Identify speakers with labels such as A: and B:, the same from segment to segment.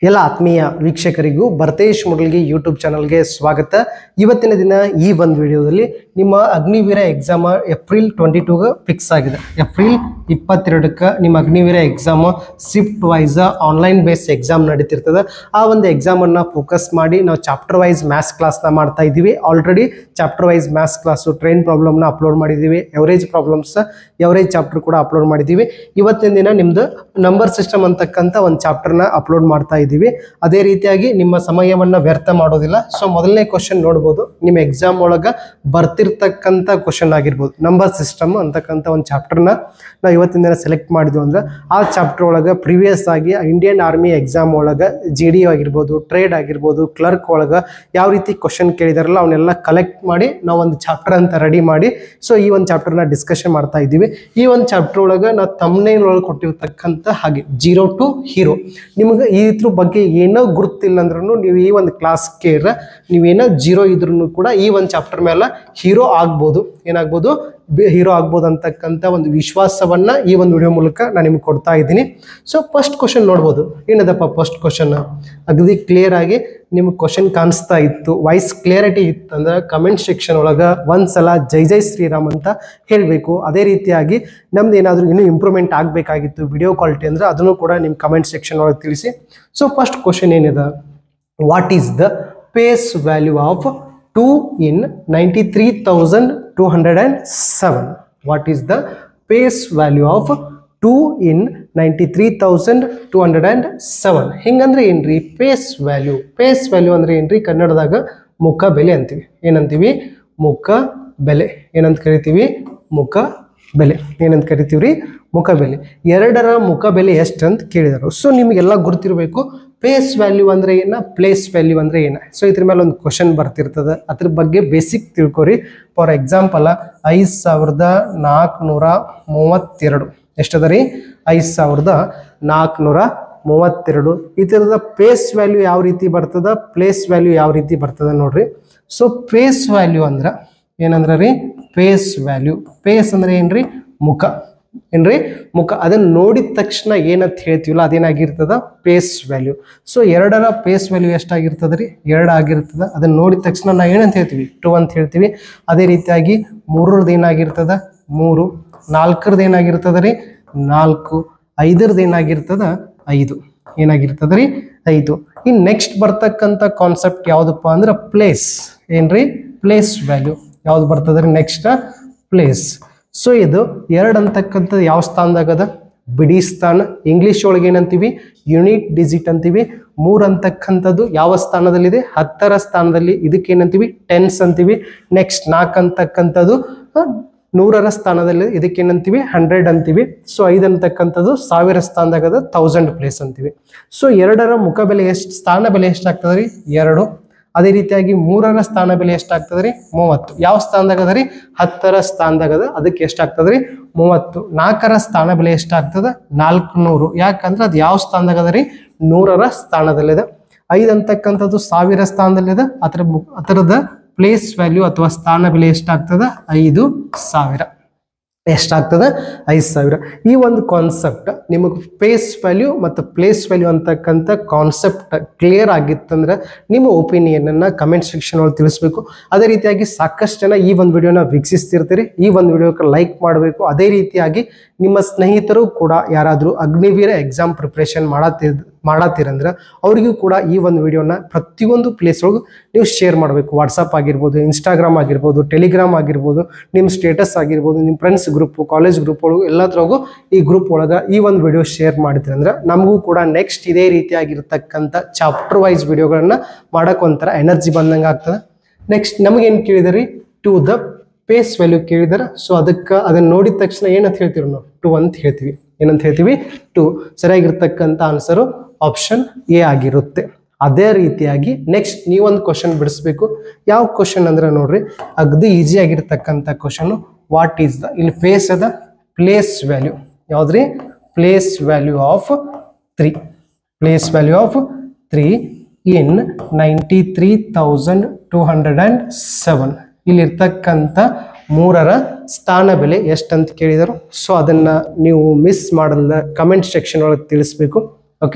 A: ಎಲ್ಲ ಆತ್ಮೀಯ ವೀಕ್ಷಕರಿಗೂ ಭರತೇಶ್ ಮುಡಲ್ಗಿ ಯೂಟ್ಯೂಬ್ ಚಾನಲ್ಗೆ ಸ್ವಾಗತ ಇವತ್ತಿನ ದಿನ ಈ ಒಂದು ವಿಡಿಯೋದಲ್ಲಿ ನಿಮ್ಮ ಅಗ್ನಿವೀರ ಎಕ್ಸಾಮ್ ಏಪ್ರಿಲ್ ಟ್ವೆಂಟಿ ಟೂಗೆ ಫಿಕ್ಸ್ ಆಗಿದೆ ಏಪ್ರಿಲ್ ಇಪ್ಪತ್ತೆರಡಕ್ಕೆ ನಿಮ್ಮ Agniveer exam shift wise online base exam ನಡೀತಿರ್ತದೆ ಆ ಒಂದು ಎಕ್ಸಾಮನ್ನು ಫೋಕಸ್ ಮಾಡಿ ನಾವು ಚಾಪ್ಟರ್ ವೈಸ್ ಮ್ಯಾಥ್ಸ್ ಕ್ಲಾಸ್ನ ಮಾಡ್ತಾ ಇದ್ದೀವಿ already chapter wise maths class train ಪ್ರಾಬ್ಲಮ್ನ ಅಪ್ಲೋಡ್ ಮಾಡಿದ್ದೀವಿ ಎವರೇಜ್ ಪ್ರಾಬ್ಲಮ್ಸ್ ಎವರೇಜ್ ಚಾಪ್ಟರ್ ಕೂಡ ಅಪ್ಲೋಡ್ ಮಾಡಿದ್ದೀವಿ ಇವತ್ತಿನ ದಿನ ನಿಮ್ಮದು ನಂಬರ್ ಸಿಸ್ಟಮ್ ಅಂತಕ್ಕಂಥ ಒಂದು ಚಾಪ್ಟರ್ನ ಅಪ್ಲೋಡ್ ಮಾಡ್ತಾ ಇದ್ದೀವಿ ಅದೇ ರೀತಿಯಾಗಿ ನಿಮ್ಮ ಸಮಯವನ್ನು ವ್ಯರ್ಥ ಮಾಡೋದಿಲ್ಲ ಸೊ ಮೊದಲನೇ ಕ್ವಶನ್ ನೋಡ್ಬೋದು ನಿಮ್ಮ ಎಕ್ಸಾಮ್ ಒಳಗೆ ಬರ್ತಿರ್ತಕ್ಕಂಥ ಕ್ವಶನ್ ಆಗಿರ್ಬೋದು ನಂಬರ್ ಸಿಸ್ಟಮ್ ಅಂತಕ್ಕಂಥ ಒಂದು ಚಾಪ್ಟರ್ನ ನಾವು ಇವತ್ತಿನ ದಿನ ಸೆಲೆಕ್ಟ್ ಮಾಡಿದ್ವಿ ಅಂದ್ರೆ ಆ ಚಾಪ್ಟರ್ ಒಳಗೆ ಪ್ರಿವಿಯಸ್ ಆಗಿ ಇಂಡಿಯನ್ ಆರ್ಮಿ ಎಕ್ಸಾಮ್ ಒಳಗೆ ಜಿ ಡಿ ಆಗಿರ್ಬೋದು ಟ್ರೇಡ್ ಆಗಿರ್ಬೋದು ಕ್ಲರ್ಕ್ ಒಳಗೆ ಯಾವ ರೀತಿ ಕ್ವಶನ್ ಕೇಳಿದಾರಲ್ಲ ಅವನ್ನೆಲ್ಲ ಕಲೆಕ್ಟ್ ಮಾಡಿ ನಾವು ಒಂದು ಚಾಪ್ಟರ್ ಅಂತ ರೆಡಿ ಮಾಡಿ ಸೊ ಈ ಒಂದು ಚಾಪ್ಟರ್ನ ಡಿಸ್ಕಷನ್ ಮಾಡ್ತಾ ಇದ್ದೀವಿ ಈ ಒಂದು ಚಾಪ್ಟರ್ ಒಳಗೆ ನಾವು ತಮ್ಮನೇಲ್ ಒಳಗೆ ಕೊಟ್ಟಿರ್ತಕ್ಕಂಥ ಹಾಗೆ ಜೀರೋ ಟು ಹೀರೋ ನಿಮಗೆ ಇದ್ರ ಬಗ್ಗೆ ಏನೋ ಗುರುತಿಲ್ಲ ಅಂದ್ರೂ ನೀವು ಈ ಒಂದು ಕ್ಲಾಸ್ ಕೇಳ್ರೆ ನೀವೇನೋ ಜೀರೋ ಇದ್ರೂ ಕೂಡ ಈ ಒಂದು ಚಾಪ್ಟರ್ ಮೇಲೆ ಹೀರೋ ಆಗ್ಬೋದು ಏನಾಗ್ಬೋದು ಹೀರೋ ಆಗ್ಬೋದು ಅಂತಕ್ಕಂಥ ಒಂದು ವಿಶ್ವಾಸವನ್ನ ಈ ಒಂದು ವಿಡಿಯೋ ಮೂಲಕ ನಾನು ನಿಮ್ಗೆ ಕೊಡ್ತಾ ಇದ್ದೀನಿ ಸೊ ಫಸ್ಟ್ ಕ್ವಶನ್ ನೋಡ್ಬೋದು ಏನದಪ್ಪ ಫಸ್ಟ್ ಕ್ವಶನ್ ಅಗದಿ ಕ್ಲಿಯರ್ ಆಗಿ ನಿಮ್ಗೆ ಕ್ವಶನ್ ಕಾಣಿಸ್ತಾ ಇತ್ತು ವಾಯ್ಸ್ ಕ್ಲಿಯರಿಟಿ ಇತ್ತು ಅಂದ್ರೆ ಕಮೆಂಟ್ ಸೆಕ್ಷನ್ ಒಳಗೆ ಒಂದ್ಸಲ ಜೈ ಜೈ ಶ್ರೀರಾಮ್ ಅಂತ ಹೇಳಬೇಕು ಅದೇ ರೀತಿಯಾಗಿ ನಮ್ದು ಏನಾದರೂ ಇನ್ನೂ ಇಂಪ್ರೂವ್ಮೆಂಟ್ ಆಗಬೇಕಾಗಿತ್ತು ವಿಡಿಯೋ ಕ್ವಾಲಿಟಿ ಅಂದ್ರೆ ಅದನ್ನು ಕೂಡ ನಿಮ್ಮ ಕಮೆಂಟ್ ಸೆಕ್ಷನ್ ಒಳಗೆ ತಿಳಿಸಿ ಸೊ ಫಸ್ಟ್ ಕ್ವಶನ್ ಏನಿದೆ what is the face value of two in ninety three thousand two hundred and seven what is the face value of two in ninety three thousand two hundred and seven ಹಿಂಗಂದ್ರೆ ಏನ್ರಿ face value phase value ಅಂದ್ರೆ ಏನ್ರಿ ಕನ್ನಡದಾಗ ಮುಖ ಬೆಲೆ ಅಂತೀವಿ ಏನಂತೀವಿ ಮುಖ ಬೆಲೆ ಏನಂತ ಕರಿತೀವಿ ಮುಖ ಬೆಲೆ ಏನಂತ ಕರಿತೀವಿ ರೀ ಮುಖ ಬೆಲೆ ಎರಡರ ಮುಖ ಬೆಲೆ ಎಷ್ಟು ಅಂತ ಕೇಳಿದರು ಸೊ ನಿಮಗೆಲ್ಲ ಗುರ್ತಿರಬೇಕು ಪೇಸ್ ವ್ಯಾಲ್ಯೂ ಅಂದರೆ ಏನ ಪ್ಲೇಸ್ ವ್ಯಾಲ್ಯೂ ಅಂದರೆ ಏನ ಸೊ ಇದ್ರ ಮೇಲೆ ಒಂದು ಕ್ವಶನ್ ಬರ್ತಿರ್ತದೆ ಅದ್ರ ಬಗ್ಗೆ ಬೇಸಿಕ್ ತಿಳ್ಕೊರಿ ಫಾರ್ ಎಕ್ಸಾಂಪಲ್ ಐದು ಸಾವಿರದ ನಾಲ್ಕುನೂರ ಮೂವತ್ತೆರಡು ಎಷ್ಟದ ರೀ ಐದು ಸಾವಿರದ ನಾಲ್ಕುನೂರ ಮೂವತ್ತೆರಡು ಈ ಥರದ ಪೇಸ್ ವ್ಯಾಲ್ಯೂ ಯಾವ ರೀತಿ ಬರ್ತದ ಪ್ಲೇಸ್ ವ್ಯಾಲ್ಯೂ ಯಾವ ರೀತಿ ಬರ್ತದ ನೋಡ್ರಿ ಸೊ ಪೇಸ್ ವ್ಯಾಲ್ಯೂ ಅಂದ್ರೆ ಏನಂದ್ರೆ ರೀ ಪೇಸ್ ವ್ಯಾಲ್ಯೂ ಪೇಸ್ ಅಂದ್ರೆ ಏನ್ರಿ ಮುಖ ಏನ್ರಿ ಮುಖ ಅದನ್ನ ನೋಡಿದ ತಕ್ಷಣ ಏನಂತ ಹೇಳ್ತೀವಲ್ಲ ಅದೇನಾಗಿರ್ತದ ಪೇಸ್ ವ್ಯಾಲ್ಯೂ ಸೊ ಎರಡರ ಪೇಸ್ ವ್ಯಾಲ್ಯೂ ಎಷ್ಟಾಗಿರ್ತದ ರೀ ಎರಡು ಆಗಿರ್ತದ ಅದನ್ನ ನೋಡಿದ ತಕ್ಷಣ ನಾವು ಏನಂತ ಹೇಳ್ತೀವಿ ಟು ಅಂತ ಹೇಳ್ತೀವಿ ಅದೇ ರೀತಿಯಾಗಿ ಮೂರರದ್ದು ಏನಾಗಿರ್ತದ ಮೂರು ನಾಲ್ಕರದ್ದು ಏನಾಗಿರ್ತದ ರೀ ನಾಲ್ಕು ಐದರದ್ದು ಏನಾಗಿರ್ತದ ಐದು ಏನಾಗಿರ್ತದ ರೀ ಐದು ಇನ್ನು ನೆಕ್ಸ್ಟ್ ಬರ್ತಕ್ಕಂಥ ಕಾನ್ಸೆಪ್ಟ್ ಯಾವುದಪ್ಪ ಅಂದ್ರೆ ಪ್ಲೇಸ್ ಏನ್ರಿ ಪ್ಲೇಸ್ ವ್ಯಾಲ್ಯೂ ಯಾವ್ದು ಬರ್ತದ ರೀ ನೆಕ್ಸ್ಟ್ ಪ್ಲೇಸ್ ಸೊ ಇದು ಎರಡು ಅಂತಕ್ಕಂಥದ್ದು ಯಾವ ಸ್ಥಾನದಾಗದ ಬಿಡಿ ಸ್ಥಾನ ಇಂಗ್ಲಿಷ್ ಒಳಗೆ ಏನಂತೀವಿ ಯುನಿಟ್ ಡಿಜಿಟ್ ಅಂತೀವಿ ಮೂರು ಅಂತಕ್ಕಂಥದ್ದು ಯಾವ ಸ್ಥಾನದಲ್ಲಿದೆ ಹತ್ತರ ಸ್ಥಾನದಲ್ಲಿ ಇದಕ್ಕೆ ಏನಂತೀವಿ ಟೆನ್ಸ್ ಅಂತೀವಿ ನೆಕ್ಸ್ಟ್ ನಾಲ್ಕು ಅಂತಕ್ಕಂಥದ್ದು ಆ, ನೂರರ ಸ್ಥಾನದಲ್ಲಿ ಇದಕ್ಕೆ ಏನಂತೀವಿ ಹಂಡ್ರೆಡ್ ಅಂತೀವಿ ಸೊ ಐದು ಅಂತಕ್ಕಂಥದ್ದು ಸಾವಿರ ಸ್ಥಾನದಾಗದ ತೌಸಂಡ್ ಪ್ಲೇಸ್ ಅಂತೀವಿ ಸೊ ಎರಡರ ಮುಖ ಬೆಲೆ ಎಷ್ಟು ಸ್ಥಾನ ಬೆಲೆ ಎಷ್ಟಾಗ್ತದೆ ರೀ ಎರಡು ಅದೇ ರೀತಿಯಾಗಿ ಮೂರರ ಸ್ಥಾನ ಬೆಲೆ ಎಷ್ಟಾಗ್ತದೆ ರೀ ಮೂವತ್ತು ಯಾವ ಸ್ಥಾನದಾಗ ಅದ ರೀ ಹತ್ತರ ಸ್ಥಾನದಾಗ ಅದ ಅದಕ್ಕೆ ಎಷ್ಟಾಗ್ತದೆ ರೀ ಮೂವತ್ತು ನಾಲ್ಕರ ಸ್ಥಾನ ಬೆಲೆ ಎಷ್ಟಾಗ್ತದ ನಾಲ್ಕುನೂರು ಯಾಕಂದ್ರೆ ಅದು ಯಾವ ಸ್ಥಾನದಾಗ ಅದ ರೀ ನೂರರ ಸ್ಥಾನದಲ್ಲಿದೆ ಐದು ಅಂತಕ್ಕಂಥದ್ದು ಸಾವಿರ ಸ್ಥಾನದಲ್ಲಿದೆ ಅದರ ಮು- ಅದರದ ಪ್ಲೇಸ್ ವ್ಯಾಲ್ಯೂ ಅಥವಾ ಸ್ಥಾನ ಬೆಲೆ ಎಷ್ಟಾಗ್ತದ ಐದು ಸಾವಿರ ಎಷ್ಟಾಗ್ತದೆ ಐದು ಸಾವಿರ ಈ ಒಂದು ಕಾನ್ಸೆಪ್ಟ್ ನಿಮಗೆ ಫೇಸ್ ವ್ಯಾಲ್ಯೂ ಮತ್ತು ಪ್ಲೇಸ್ ವ್ಯಾಲ್ಯೂ ಅಂತಕ್ಕಂಥ ಕಾನ್ಸೆಪ್ಟ್ ಕ್ಲಿಯರ್ ಆಗಿತ್ತಂದ್ರೆ ನಿಮ್ಮ ಒಪಿನಿಯನನ್ನು ಕಮೆಂಟ್ ಸೆಕ್ಷನ್ ಒಳಗೆ ತಿಳಿಸ್ಬೇಕು ಅದೇ ರೀತಿಯಾಗಿ ಸಾಕಷ್ಟು ಜನ ಈ ಒಂದು ವಿಡಿಯೋನ ವೀಕ್ಷಿಸ್ತಿರ್ತೀರಿ ಈ ಒಂದು ವಿಡಿಯೋಕ್ಕೆ ಲೈಕ್ ಮಾಡಬೇಕು ಅದೇ ರೀತಿಯಾಗಿ ನಿಮ್ಮ ಸ್ನೇಹಿತರು ಕೂಡ ಯಾರಾದರೂ ಅಗ್ನಿವೀರ ಎಕ್ಸಾಮ್ ಪ್ರಿಪ್ರೇಷನ್ ಮಾಡತ್ತಿರ್ ಮಾಡತ್ತೀರಂದ್ರೆ ಅವರಿಗೂ ಕೂಡ ಈ ಒಂದು ವಿಡಿಯೋನ ಪ್ರತಿಯೊಂದು ಪ್ಲೇಸ್ ಒಳಗೆ ನೀವು ಶೇರ್ ಮಾಡಬೇಕು ವಾಟ್ಸಪ್ ಆಗಿರ್ಬೋದು ಇನ್ಸ್ಟಾಗ್ರಾಮ್ ಆಗಿರ್ಬೋದು ಟೆಲಿಗ್ರಾಮ್ ಆಗಿರ್ಬೋದು ನಿಮ್ಮ ಸ್ಟೇಟಸ್ ಆಗಿರ್ಬೋದು ನಿಮ್ಮ ಫ್ರೆಂಡ್ಸ್ ಗ್ರೂಪ್ ಕಾಲೇಜ್ ಗ್ರೂಪ್ ಒಳಗೂ ಎಲ್ಲದ್ರಾಗೂ ಈ ಗ್ರೂಪ್ ಒಳಗೆ ಈ ಒಂದು ವಿಡಿಯೋ ಶೇರ್ ಮಾಡಿದ್ರಿ ಅಂದ್ರೆ ನಮಗೂ ಕೂಡ ನೆಕ್ಸ್ಟ್ ಇದೇ ರೀತಿಯಾಗಿರ್ತಕ್ಕಂಥ ಚಾಪ್ಟರ್ ವೈಸ್ ವಿಡಿಯೋಗಳನ್ನ ಮಾಡಕ್ಕೆ ಒಂಥರ ಎನರ್ಜಿ ಬಂದಂಗೆ ಆಗ್ತದೆ ನೆಕ್ಸ್ಟ್ ನಮಗೇನು ಕೇಳಿದಾರೆ ಟು ದ ಪೇಸ್ ವ್ಯಾಲ್ಯೂ ಕೇಳಿದಾರೆ ಸೊ ಅದಕ್ಕೆ ಅದನ್ನ ನೋಡಿದ ತಕ್ಷಣ ಏನಂತ ಹೇಳ್ತೀವಿ ನಾವು ಟು ಅಂತ ಹೇಳ್ತೀವಿ ಏನಂತ ಹೇಳ್ತೀವಿ ಟು ಸರಿಯಾಗಿರ್ತಕ್ಕಂಥ ಆನ್ಸರು ಆಪ್ಷನ್ ಎ ಆಗಿರುತ್ತೆ ಅದೇ ರೀತಿಯಾಗಿ ನೆಕ್ಸ್ಟ್ ನೀವೊಂದು ಕ್ವಶನ್ ಬಿಡಿಸ್ಬೇಕು ಯಾವ ಕ್ವಶನ್ ಅಂದ್ರೆ ನೋಡ್ರಿ ಅಗದಿ ಈಸಿ ಆಗಿರ್ತಕ್ಕಂಥ ಕ್ವಶನು ವಾಟ್ ಈಸ್ ದ ಇಲ್ಲಿ ಫೇಸ್ ಅದ ಪ್ಲೇಸ್ ವ್ಯಾಲ್ಯೂ ಯಾವ್ದ್ರಿ place value of three place value of three in ninety three thousand two hundred and seven ಇಲ್ಲಿರ್ತಕ್ಕಂಥ ಮೂರರ ಸ್ಥಾನ ಬೆಲೆ ಎಷ್ಟಂತ ಕೇಳಿದರು ಸೊ ಅದನ್ನು ನೀವು ಮಿಸ್ ಮಾಡಲ್ಲ ಕಮೆಂಟ್ ಸೆಕ್ಷನ್ ಒಳಗೆ ತಿಳಿಸ್ಬೇಕು ಓಕೆ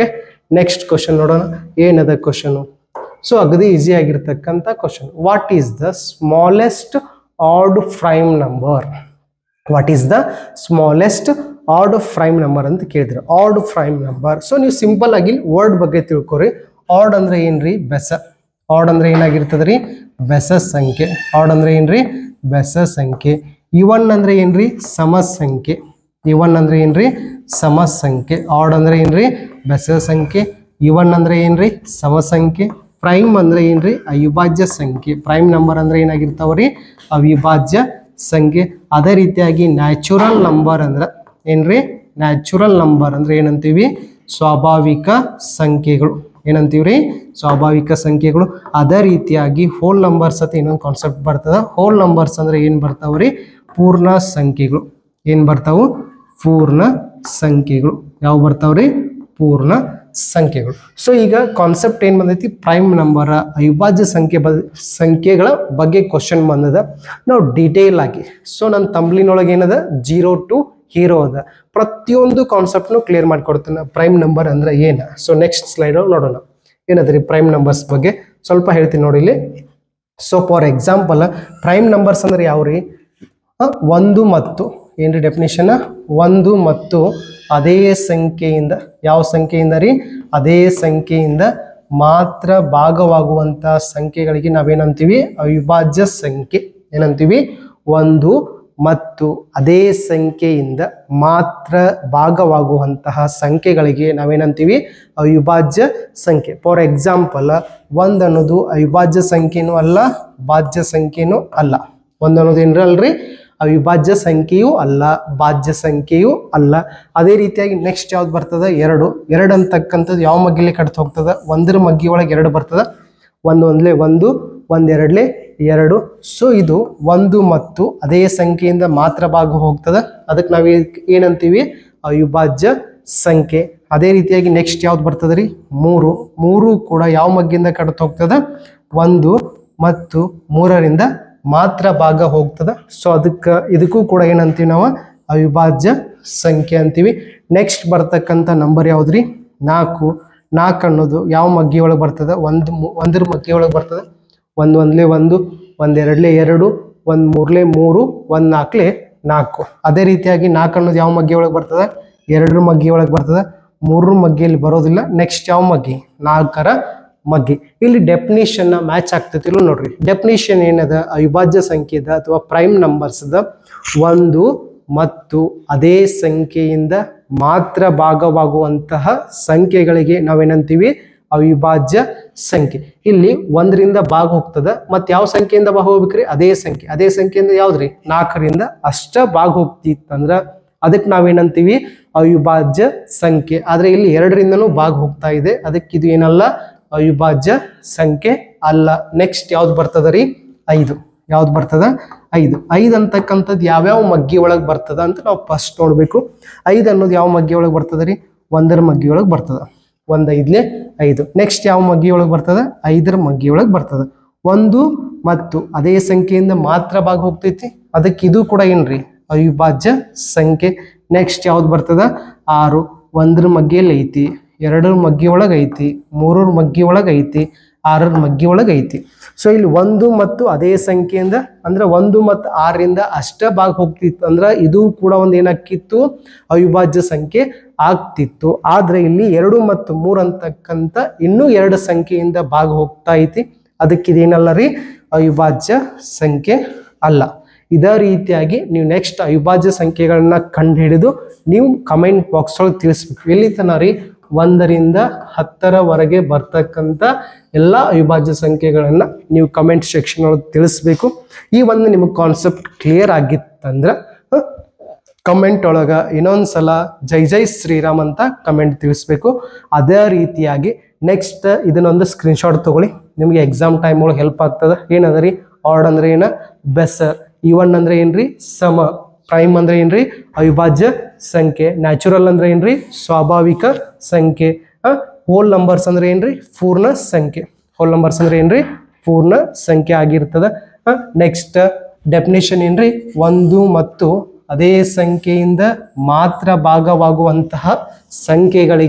A: ನೆಕ್ಸ್ಟ್ ಕ್ವಶನ್ ನೋಡೋಣ ಏನದ ಕ್ವಶನು ಸೊ ಅಗದಿ ಈಸಿ ಆಗಿರ್ತಕ್ಕಂಥ question what is the smallest odd prime number what is the smallest odd prime number ಅಂತ ಕೇಳಿದ್ರೆ ಆಡ್ ಪ್ರೈಮ್ ನಂಬರ್ ಸೊ ನೀವು ಸಿಂಪಲ್ ಆಗಿ ವರ್ಡ್ ಬಗ್ಗೆ ತಿಳ್ಕೊರಿ ಆಡ್ ಅಂದ್ರೆ ಏನ್ರಿ ಬೆಸ ಆಡ್ ಅಂದ್ರೆ ಏನಾಗಿರ್ತದ ರೀ ಬೆಸ ಸಂಖ್ಯೆ ಆಡ್ ಅಂದ್ರೆ ಏನ್ರಿ ಬೆಸ ಸಂಖ್ಯೆ ಇವನ್ ಅಂದ್ರೆ ಏನ್ರಿ ಸಮ ಸಂಖ್ಯೆ ಇವನ್ ಅಂದ್ರೆ ಏನ್ರಿ ಸಮ ಸಂಖ್ಯೆ ಆಡ್ ಅಂದ್ರೆ ಏನ್ರಿ ಬೆಸ ಸಂಖ್ಯೆ ಇವನ್ ಅಂದ್ರೆ ಏನ್ರಿ ಸಮ ಸಂಖ್ಯೆ ಪ್ರೈಮ್ ಅಂದ್ರೆ ಏನ್ರಿ ಅವಿಭಾಜ್ಯ ಸಂಖ್ಯೆ ಪ್ರೈಮ್ ನಂಬರ್ ಅಂದ್ರೆ ಏನಾಗಿರ್ತಾವ್ರಿ ಅವಿಭಾಜ್ಯ ಸಂಖ್ಯೆ ಅದೇ ರೀತಿಯಾಗಿ ನ್ಯಾಚುರಲ್ ನಂಬರ್ ಅಂದ್ರೆ ಏನ್ರಿ ನ್ಯಾಚುರಲ್ ನಂಬರ್ ಅಂದ್ರೆ ಏನಂತೀವಿ ಸ್ವಾಭಾವಿಕ ಸಂಖ್ಯೆಗಳು ಏನಂತೀವ್ರಿ ಸ್ವಾಭಾವಿಕ ಸಂಖ್ಯೆಗಳು ಅದೇ ರೀತಿಯಾಗಿ ಹೋಲ್ ನಂಬರ್ಸ್ ಅಂತ ಇನ್ನೊಂದು ಕಾನ್ಸೆಪ್ಟ್ ಬರ್ತದ ಹೋಲ್ ನಂಬರ್ಸ್ ಅಂದ್ರೆ ಏನ್ ಬರ್ತಾವ್ರಿ ಪೂರ್ಣ ಸಂಖ್ಯೆಗಳು ಏನ್ ಬರ್ತಾವು ಪೂರ್ಣ ಸಂಖ್ಯೆಗಳು ಯಾವ ಬರ್ತಾವ್ರಿ ಪೂರ್ಣ ಸಂಖ್ಯೆಗಳು ಸೊ ಈಗ ಕಾನ್ಸೆಪ್ಟ್ ಏನ್ ಬಂದೈತಿ ಪ್ರೈಮ್ ನಂಬರ್ ಅವಿಭಾಜ್ಯ ಸಂಖ್ಯೆ ಬ ಸಂಖ್ಯೆಗಳ ಬಗ್ಗೆ ಕ್ವಶನ್ ಬಂದದ ನಾವು ಡೀಟೇಲ್ ಆಗಿ ಸೊ ನನ್ನ ತಂಬ್ಲಿನೊಳಗೆ ಏನದ ಜೀರೋ ಟು ಹೀರೋ ಅದ ಪ್ರತಿಯೊಂದು ಕಾನ್ಸೆಪ್ಟ್ನು ಕ್ಲಿಯರ್ ಮಾಡ್ಕೊಡ್ತೇನೆ ಪ್ರೈಮ್ ನಂಬರ್ ಅಂದ್ರೆ ಏನ ಸೊ ನೆಕ್ಸ್ಟ್ ಸ್ಲೈಡ್ ನೋಡೋಣ ಏನದ್ರಿ ಪ್ರೈಮ್ ನಂಬರ್ಸ್ ಬಗ್ಗೆ ಸ್ವಲ್ಪ ಹೇಳ್ತೀನಿ ನೋಡಿ ಇಲ್ಲಿ so for example prime numbers ಅಂದ್ರೆ ಯಾವ್ರಿ ಆ, ಒಂದು ಮತ್ತು ಏನ್ರಿ ಡೆಫಿನೇಷನ್ ಒಂದು ಮತ್ತು ಅದೇ ಸಂಖ್ಯೆಯಿಂದ ಯಾವ ಸಂಖ್ಯೆಯಿಂದ ರೀ ಅದೇ ಸಂಖ್ಯೆಯಿಂದ ಮಾತ್ರ ಭಾಗವಾಗುವಂತ ಸಂಖ್ಯೆಗಳಿಗೆ ನಾವೇನಂತೀವಿ ಅವಿಭಾಜ್ಯ ಸಂಖ್ಯೆ ಏನಂತೀವಿ ಒಂದು ಮತ್ತು ಅದೇ ಸಂಖ್ಯೆಯಿಂದ ಮಾತ್ರ ಭಾಗವಾಗುವಂತಹ ಸಂಖ್ಯೆಗಳಿಗೆ ನಾವೇನಂತೀವಿ ಅವಿಭಾಜ್ಯ ಸಂಖ್ಯೆ ಫಾರ್ ಎಕ್ಸಾಂಪಲ್ ಒಂದು ಅನ್ನೋದು ಅವಿಭಾಜ್ಯ ಸಂಖ್ಯೆನೂ ಅಲ್ಲ ಭಾಜ್ಯ ಸಂಖ್ಯೆನೂ ಅಲ್ಲ ಒಂದು ಅನ್ನೋದು ಏನ್ರಿ ಅಲ್ರಿ ಅವಿಭಾಜ್ಯ ಸಂಖ್ಯೆಯೂ ಅಲ್ಲ ಭಾಜ್ಯ ಸಂಖ್ಯೆಯೂ ಅಲ್ಲ ಅದೇ ರೀತಿಯಾಗಿ ನೆಕ್ಸ್ಟ್ ಯಾವ್ದು ಬರ್ತದ ಎರಡು ಎರಡು ಅಂತಕ್ಕಂಥದ್ದು ಯಾವ ಮಗ್ಗಿಲಿ ಕಟ್ತ ಹೋಗ್ತದ ಒಂದರ ಮಗ್ಗಿ ಒಳಗೆ ಎರಡು ಬರ್ತದ ಒಂದು ಒಂದ್ಲೆ ಒಂದು ಒಂದೆರಡ್ಲೆ ಎರಡು ಸೊ ಇದು ಒಂದು ಮತ್ತು ಅದೇ ಸಂಖ್ಯೆಯಿಂದ ಮಾತ್ರ ಭಾಗ ಹೋಗ್ತದ ಅದಕ್ಕೆ ನಾವು ಏನಂತೀವಿ ಅವಿಭಾಜ್ಯ ಸಂಖ್ಯೆ ಅದೇ ರೀತಿಯಾಗಿ ನೆಕ್ಸ್ಟ್ ಯಾವ್ದು ಬರ್ತದ ರೀ ಮೂರು ಮೂರು ಕೂಡ ಯಾವ ಮಗ್ಗಿಂದ ಕಟ್ತ ಹೋಗ್ತದ ಒಂದು ಮತ್ತು ಮೂರರಿಂದ ಮಾತ್ರ ಭಾಗ ಹೋಗ್ತದ ಸೊ ಅದಕ್ಕೆ ಇದಕ್ಕೂ ಕೂಡ ಏನಂತೀವಿ ನಾವು ಅವಿಭಾಜ್ಯ ಸಂಖ್ಯೆ ಅಂತೀವಿ ನೆಕ್ಸ್ಟ್ ಬರ್ತಕ್ಕಂಥ ನಂಬರ್ ಯಾವ್ದ್ರಿ ನಾಲ್ಕು ನಾಲ್ಕು ಅನ್ನೋದು ಯಾವ ಮಗ್ಗಿ ಒಳಗೆ ಬರ್ತದೆ ಒಂದು ಮು- ಒಂದ್ರ ಮಗ್ಗಿ ಒಳಗೆ ಬರ್ತದೆ ಒಂದು ಒಂದ್ಲೆ ಒಂದು ಒಂದೆರಡ್ಲೆ ಎರಡು ಒಂದು ಮೂರ್ಲೆ ಮೂರು ಒಂದು ನಾಲ್ಕಲೆ ನಾಲ್ಕು ಅದೇ ರೀತಿಯಾಗಿ ನಾಲ್ಕು ಅನ್ನೋದು ಯಾವ ಮಗ್ಗಿ ಒಳಗೆ ಬರ್ತದೆ ಎರಡರ ಮಗ್ಗಿ ಒಳಗೆ ಬರ್ತದೆ ಮೂರರ ಮಗ್ಗಿಯಲ್ಲಿ ಬರೋದಿಲ್ಲ ನೆಕ್ಸ್ಟ್ ಯಾವ ಮಗ್ಗಿ ನಾಲ್ಕರ ಮಗ್ಗಿ ಇಲ್ಲಿ ಡೆಫಿನಿಷನ್ ಮ್ಯಾಚ್ ಆಗ್ತೈತಿಲ್ಲ ನೋಡ್ರಿ ಡೆಫಿನಿಷನ್ ಏನದ ಅವಿಭಾಜ್ಯ ಸಂಖ್ಯೆದ ಅಥವಾ ಪ್ರೈಮ್ ನಂಬರ್ಸ್ದ ಒಂದು ಮತ್ತು ಅದೇ ಸಂಖ್ಯೆಯಿಂದ ಮಾತ್ರ ಭಾಗವಾಗುವಂತಹ ಸಂಖ್ಯೆಗಳಿಗೆ ನಾವೇನಂತೀವಿ ಅವಿಭಾಜ್ಯ ಸಂಖ್ಯೆ ಇಲ್ಲಿ ಒಂದರಿಂದ ಭಾಗ ಹೋಗ್ತದ ಮತ್ತೆ ಯಾವ ಸಂಖ್ಯೆಯಿಂದ ಭಾಗ ಹೋಗ್ಬೇಕ್ರಿ ಅದೇ ಸಂಖ್ಯೆ ಅದೇ ಸಂಖ್ಯೆಯಿಂದ ಯಾವ್ದ್ರಿ ನಾಲ್ಕರಿಂದ ಅಷ್ಟ ಭಾಗ ಹೋಗ್ತಿತ್ತಂದ್ರ ಅದಕ್ಕೆ ನಾವೇನಂತೀವಿ ಅವಿಭಾಜ್ಯ ಸಂಖ್ಯೆ ಆದ್ರೆ ಇಲ್ಲಿ ಎರಡರಿಂದನೂ ಭಾಗ ಹೋಗ್ತಾ ಇದೆ ಅದಕ್ಕೆ ಇದು ಏನಲ್ಲ ಅವಿಭಾಜ್ಯ ಸಂಖ್ಯೆ ಅಲ್ಲ ನೆಕ್ಸ್ಟ್ ಯಾವ್ದು ಬರ್ತದ ರೀ ಐದು ಯಾವ್ದು ಬರ್ತದ ಐದು ಐದು ಅಂತಕ್ಕಂಥದ್ದು ಯಾವ್ಯಾವ ಮಗ್ಗಿ ಒಳಗೆ ಬರ್ತದ ಅಂತ ನಾವು ಫಸ್ಟ್ ನೋಡ್ಬೇಕು ಐದು ಅನ್ನೋದು ಯಾವ ಮಗ್ಗಿ ಒಳಗೆ ಬರ್ತದ ರೀ ಒಂದರ ಮಗ್ಗಿ ಒಳಗೆ ಬರ್ತದ ಒಂದ್ ಐದ್ಲೆ ಐದು ನೆಕ್ಸ್ಟ್ ಯಾವ ಮಗ್ಗಿ ಒಳಗೆ ಬರ್ತದ ಐದರ ಮಗ್ಗಿ ಒಳಗೆ ಬರ್ತದ ಒಂದು ಮತ್ತು ಅದೇ ಸಂಖ್ಯೆಯಿಂದ ಮಾತ್ರ ಭಾಗ ಹೋಗ್ತೈತಿ ಅದಕ್ಕೆ ಇದು ಕೂಡ ಏನ್ರಿ ಅವಿಭಾಜ್ಯ ಸಂಖ್ಯೆ ನೆಕ್ಸ್ಟ್ ಯಾವ್ದು ಬರ್ತದ ಆರು ಒಂದ್ರ ಮಗ್ಗಿಯಲ್ಲಿ ಐತಿ ಎರಡರ ಮಗ್ಗಿ ಒಳಗೆ ಐತಿ ಮೂರರ ಮಗ್ಗಿ ಒಳಗೆ ಐತಿ ಆರರ ಮಗ್ಗಿ ಒಳಗೆ ಐತಿ ಸೊ ಇಲ್ಲಿ ಒಂದು ಮತ್ತು ಅದೇ ಸಂಖ್ಯೆಯಿಂದ ಅಂದ್ರೆ ಒಂದು ಮತ್ತು ಆರರಿಂದ ಅಷ್ಟ ಭಾಗ ಹೋಗ್ತಿತ್ತು ಅಂದ್ರೆ ಇದು ಕೂಡ ಒಂದು ಏನಾಕಿತ್ತು ಅವಿಭಾಜ್ಯ ಸಂಖ್ಯೆ ಆಗ್ತಿತ್ತು ಆದ್ರೆ ಇಲ್ಲಿ ಎರಡು ಮತ್ತು ಮೂರು ಅಂತಕ್ಕಂಥ ಇನ್ನೂ ಎರಡು ಸಂಖ್ಯೆಯಿಂದ ಭಾಗ ಹೋಗ್ತಾ ಐತಿ ಅದಕ್ಕೆ ಇದೇನಲ್ಲ ರೀ ಅವಿಭಾಜ್ಯ ಸಂಖ್ಯೆ ಅಲ್ಲ ಇದೇ ರೀತಿಯಾಗಿ ನೀವು ನೆಕ್ಸ್ಟ್ ಅವಿಭಾಜ್ಯ ಸಂಖ್ಯೆಗಳನ್ನ ಕಂಡುಹಿಡಿದು ನೀವು ಕಮೆಂಟ್ ಬಾಕ್ಸ್ ಒಳಗೆ ತಿಳಿಸ್ಬೇಕು ಎಲ್ಲಿ ತನ ರೀ ಒಂದರಿಂದ ಹತ್ತರವರೆಗೆ ಬರ್ತಕ್ಕಂಥ ಎಲ್ಲ ಅವಿಭಾಜ್ಯ ಸಂಖ್ಯೆಗಳನ್ನ ನೀವು ಕಮೆಂಟ್ ಸೆಕ್ಷನ್ ಒಳಗೆ ತಿಳಿಸ್ಬೇಕು ಈ ಒಂದು ನಿಮಗೆ ಕಾನ್ಸೆಪ್ಟ್ ಕ್ಲಿಯರ್ ಆಗಿತ್ತಂದ್ರೆ ಹ, ಕಮೆಂಟ್ ಒಳಗ ಇನ್ನೊಂದ್ಸಲ ಜೈ ಜೈ ಶ್ರೀರಾಮ್ ಅಂತ ಕಮೆಂಟ್ ತಿಳಿಸ್ಬೇಕು ಅದೇ ರೀತಿಯಾಗಿ ನೆಕ್ಸ್ಟ್ ಇದನ್ನೊಂದು ಸ್ಕ್ರೀನ್ಶಾಟ್ ತಗೊಳ್ಳಿ ನಿಮಗೆ ಎಕ್ಸಾಮ್ ಟೈಮ್ ಒಳಗೆ ಹೆಲ್ಪ್ ಆಗ್ತದೆ ಏನದ ರೀ ಆರ್ಡ್ ಅಂದ್ರೆ ಏನ ಬೆಸರ್ ಇವನ್ ಅಂದ್ರೆ ಏನ್ರಿ ಸಮ ಪ್ರೈಮ್ ಅಂದ್ರೆ ಏನ್ರಿ ಅವಿಭಾಜ್ಯ ಸಂಖ್ಯೆ ನ್ಯಾಚುರಲ್ ಅಂದ್ರೆ ಏನ್ರಿ ಸ್ವಾಭಾವಿಕ ಸಂಖ್ಯೆ ಹೋಲ್ ನಂಬರ್ಸ್ ಅಂದ್ರೆ ಏನ್ರಿ ಪೂರ್ಣ ಸಂಖ್ಯೆ ಹೋಲ್ ನಂಬರ್ಸ್ ಅಂದ್ರೆ ಏನ್ರಿ ಪೂರ್ಣ ಸಂಖ್ಯೆ ಆಗಿರ್ತದ ನೆಕ್ಸ್ಟ್ ಡೆಫಿನೇಷನ್ ಏನ್ರಿ ಒಂದು ಮತ್ತು ಅದೇ ಸಂಖ್ಯೆಯಿಂದ ಮಾತ್ರ ಭಾಗವಾಗುವಂತಹ ಸಂಖ್ಯೆಗಳಿಗೆ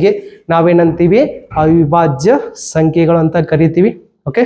A: ನಾವೇನಂತೀವಿ ಅವಿಭಾಜ್ಯ ಸಂಖ್ಯೆಗಳು ಅಂತ ಕರಿತೀವಿ ಓಕೆ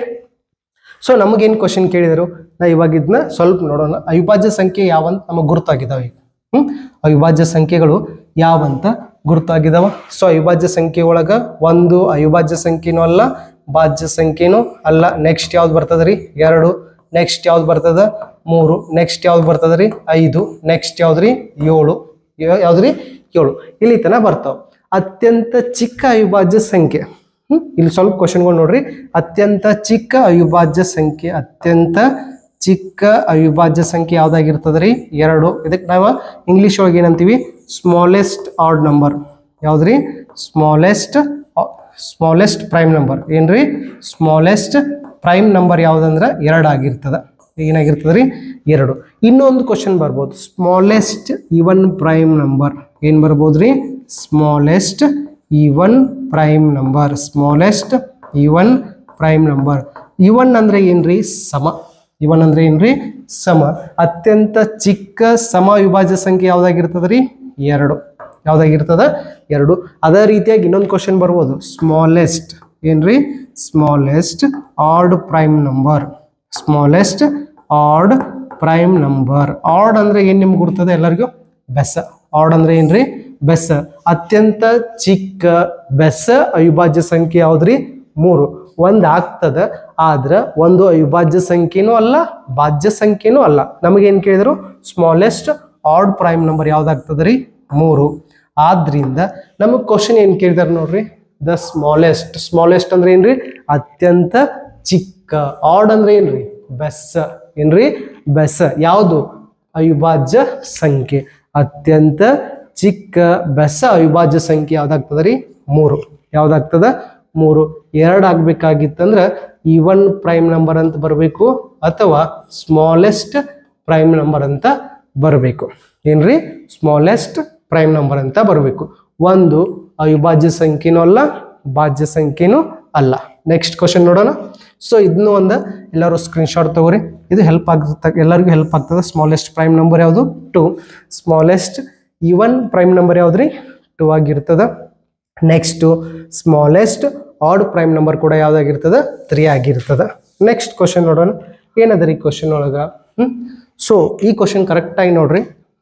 A: ಸೊ ನಮಗೇನು ಕ್ವಶನ್ ಕೇಳಿದರು ನಾ ಇವಾಗ ಇದನ್ನ ಸ್ವಲ್ಪ ನೋಡೋಣ ಅವಿಭಾಜ್ಯ ಸಂಖ್ಯೆ ಯಾವಂತ ನಮಗೆ ಗುರುತಾಗಿದ್ದಾವೆ ಈಗ ಹ್ಮ್ ಅವಿಭಾಜ್ಯ ಸಂಖ್ಯೆಗಳು ಯಾವಂತ ಗುರುತಾಗಿದಾವ ಸೊ ಅವಿಭಾಜ್ಯ ಸಂಖ್ಯೆ ಒಳಗ ಒಂದು ಅವಿಭಾಜ್ಯ ಸಂಖ್ಯೆನೂ ಅಲ್ಲ ಭಾಜ್ಯ ಸಂಖ್ಯೆನೂ ಅಲ್ಲ ನೆಕ್ಸ್ಟ್ ಯಾವ್ದು ಬರ್ತದ ರೀ ಎರಡು ನೆಕ್ಸ್ಟ್ ಯಾವ್ದು ಬರ್ತದ ಮೂರು ನೆಕ್ಸ್ಟ್ ಯಾವ್ದು ಬರ್ತದ ರೀ ಐದು ನೆಕ್ಸ್ಟ್ ಯಾವ್ದು ರೀ ಏಳು ಯಾ- ಯಾವ್ದು ರೀ ಏಳು ಇಲ್ಲಿ ತನ ಬರ್ತಾವ ಅತ್ಯಂತ ಚಿಕ್ಕ ಅವಿಭಾಜ್ಯ ಸಂಖ್ಯೆ ಹ್ಮ್? ಇಲ್ಲಿ ಸ್ವಲ್ಪ ಕ್ವಶನ್ಗಳು ನೋಡ್ರಿ ಅತ್ಯಂತ ಚಿಕ್ಕ ಅವಿಭಾಜ್ಯ ಸಂಖ್ಯೆ ಅತ್ಯಂತ ಚಿಕ್ಕ ಅವಿಭಾಜ್ಯ ಸಂಖ್ಯೆ ಯಾವ್ದಾಗಿರ್ತದ ರೀ ಎರಡು ಇದಕ್ಕೆ ನಾವು ಇಂಗ್ಲಿಷ್ ಒಳಗೆ ಏನಂತೀವಿ ಸ್ಮಾಲೆಸ್ಟ್ ಆಡ್ ನಂಬರ್ ಯಾವ್ದ್ರಿ ಸ್ಮಾಲೆಸ್ಟ್ ಸ್ಮಾಲೆಸ್ಟ್ ಪ್ರೈಮ್ ನಂಬರ್ ಏನ್ರಿ ಸ್ಮಾಲೆಸ್ಟ್ ಪ್ರೈಮ್ ನಂಬರ್ ಯಾವ್ದಂದ್ರೆ ಎರಡು ಆಗಿರ್ತದ ಏನಾಗಿರ್ತದ ರೀ ಎರಡು ಇನ್ನೊಂದು ಕ್ವಶನ್ ಬರ್ಬೋದು ಸ್ಮಾಲೆಸ್ಟ್ ಇವನ್ ಪ್ರೈಮ್ ನಂಬರ್ ಏನ್ ಬರ್ಬೋದು ರೀ smallest even prime number smallest even prime number even ಅಂದ್ರೆ ಏನ್ರಿ ಸಮ ಇವನ್ ಅಂದ್ರೆ ಏನ್ರಿ ಸಮ ಅತ್ಯಂತ ಚಿಕ್ಕ ಸಮ ವಿಭಾಜ್ಯ ಸಂಖ್ಯೆ ಯಾವ್ದಾಗಿರ್ತದ ರೀ ಎರಡು ಯಾವ್ದಾಗಿರ್ತದ ಎರಡು ಅದೇ ರೀತಿಯಾಗಿ ಇನ್ನೊಂದು ಕ್ವಶನ್ ಬರ್ಬೋದು ಸ್ಮಾಲೆಸ್ಟ್ ಏನ್ರಿ smallest odd prime number smallest odd prime number odd ಅಂದ್ರೆ ಏನ್ ನಿಮ್ಗೆ ಗುರ್ತದೆ ಎಲ್ಲರಿಗೂ ಬೆಸ ಆಡ್ ಅಂದ್ರೆ ಏನ್ರಿ ಬೆಸ ಅತ್ಯಂತ ಚಿಕ್ಕ ಬೆಸ ಅವಿಭಾಜ್ಯ ಸಂಖ್ಯೆ ಯಾವ್ದ್ರಿ ಮೂರು ಒಂದ್ ಆಗ್ತದ ಆದ್ರ ಒಂದು ಅವಿಭಾಜ್ಯ ಸಂಖ್ಯೆನೂ ಅಲ್ಲ ಭಾಜ್ಯ ಸಂಖ್ಯೆನೂ ಅಲ್ಲ ನಮಗೇನ್ ಕೇಳಿದ್ರು ಸ್ಮಾಲೆಸ್ಟ್ ಆಡ್ ಪ್ರೈಮ್ ನಂಬರ್ ಯಾವ್ದಾಗ್ತದ ರೀ ಮೂರು ಆದ್ರಿಂದ ನಮಗ್ ಕ್ವಶನ್ ಏನ್ ಕೇಳಿದಾರೆ ನೋಡ್ರಿ ದ ಸ್ಮಾಲೆಸ್ಟ್ ಸ್ಮಾಲೆಸ್ಟ್ ಅಂದ್ರೆ ಏನ್ರಿ ಅತ್ಯಂತ ಚಿಕ್ಕ ಆಡ್ ಅಂದ್ರೆ ಏನ್ರಿ ಬೆಸ್ಸ ಏನ್ರಿ ಬೆಸ್ಸ ಯಾವುದು ಅವಿಭಾಜ್ಯ ಸಂಖ್ಯೆ ಅತ್ಯಂತ ಚಿಕ್ಕ ಬೆಸ ಅವಿಭಾಜ್ಯ ಸಂಖ್ಯೆ ಯಾವ್ದಾಗ್ತದ ರೀ ಮೂರು ಯಾವ್ದಾಗ್ತದ ಮೂರು ಎರಡು ಆಗ್ಬೇಕಾಗಿತ್ತಂದ್ರ ಇವನ್ ಪ್ರೈಮ್ ನಂಬರ್ ಅಂತ ಬರಬೇಕು ಅಥವಾ ಸ್ಮಾಲೆಸ್ಟ್ ಪ್ರೈಮ್ ನಂಬರ್ ಅಂತ ಬರಬೇಕು ಏನ್ರಿ ಸ್ಮಾಲೆಸ್ಟ್ ಪ್ರೈಮ್ ನಂಬರ್ ಅಂತ ಬರಬೇಕು ಒಂದು ಅವಿಭಾಜ್ಯ ಸಂಖ್ಯೆನೂ ಅಲ್ಲ ಭಾಜ್ಯ ಸಂಖ್ಯೆನೂ ಅಲ್ಲ ನೆಕ್ಸ್ಟ್ ಕ್ವಶನ್ ನೋಡೋಣ ಸೊ ಇದನ್ನು ಒಂದು ಎಲ್ಲರೂ ಸ್ಕ್ರೀನ್ಶಾಟ್ ತಗೋರಿ ಇದು ಹೆಲ್ಪ್ ಆಗ್ತದೆ ಎಲ್ಲರಿಗೂ ಹೆಲ್ಪ್ ಆಗ್ತದೆ ಸ್ಮಾಲೆಸ್ಟ್ ಪ್ರೈಮ್ ನಂಬರ್ ಯಾವುದು two smallest even prime number ಯಾವ್ದು ರೀ ಟು ಆಗಿರ್ತದ next smallest odd prime number ಕೂಡ ಯಾವ್ದಾಗಿರ್ತದ ತ್ರೀ ಆಗಿರ್ತದ ನೆಕ್ಸ್ಟ್ ಕ್ವಶನ್ ನೋಡೋಣ ಏನದ ರೀ ಕ್ವಶನ್ ಒಳಗ ಹ್ಮ್ ಸೊ ಈ ಕ್ವಶನ್ ಕರೆಕ್ಟಾಗಿ ನೋಡ್ರಿ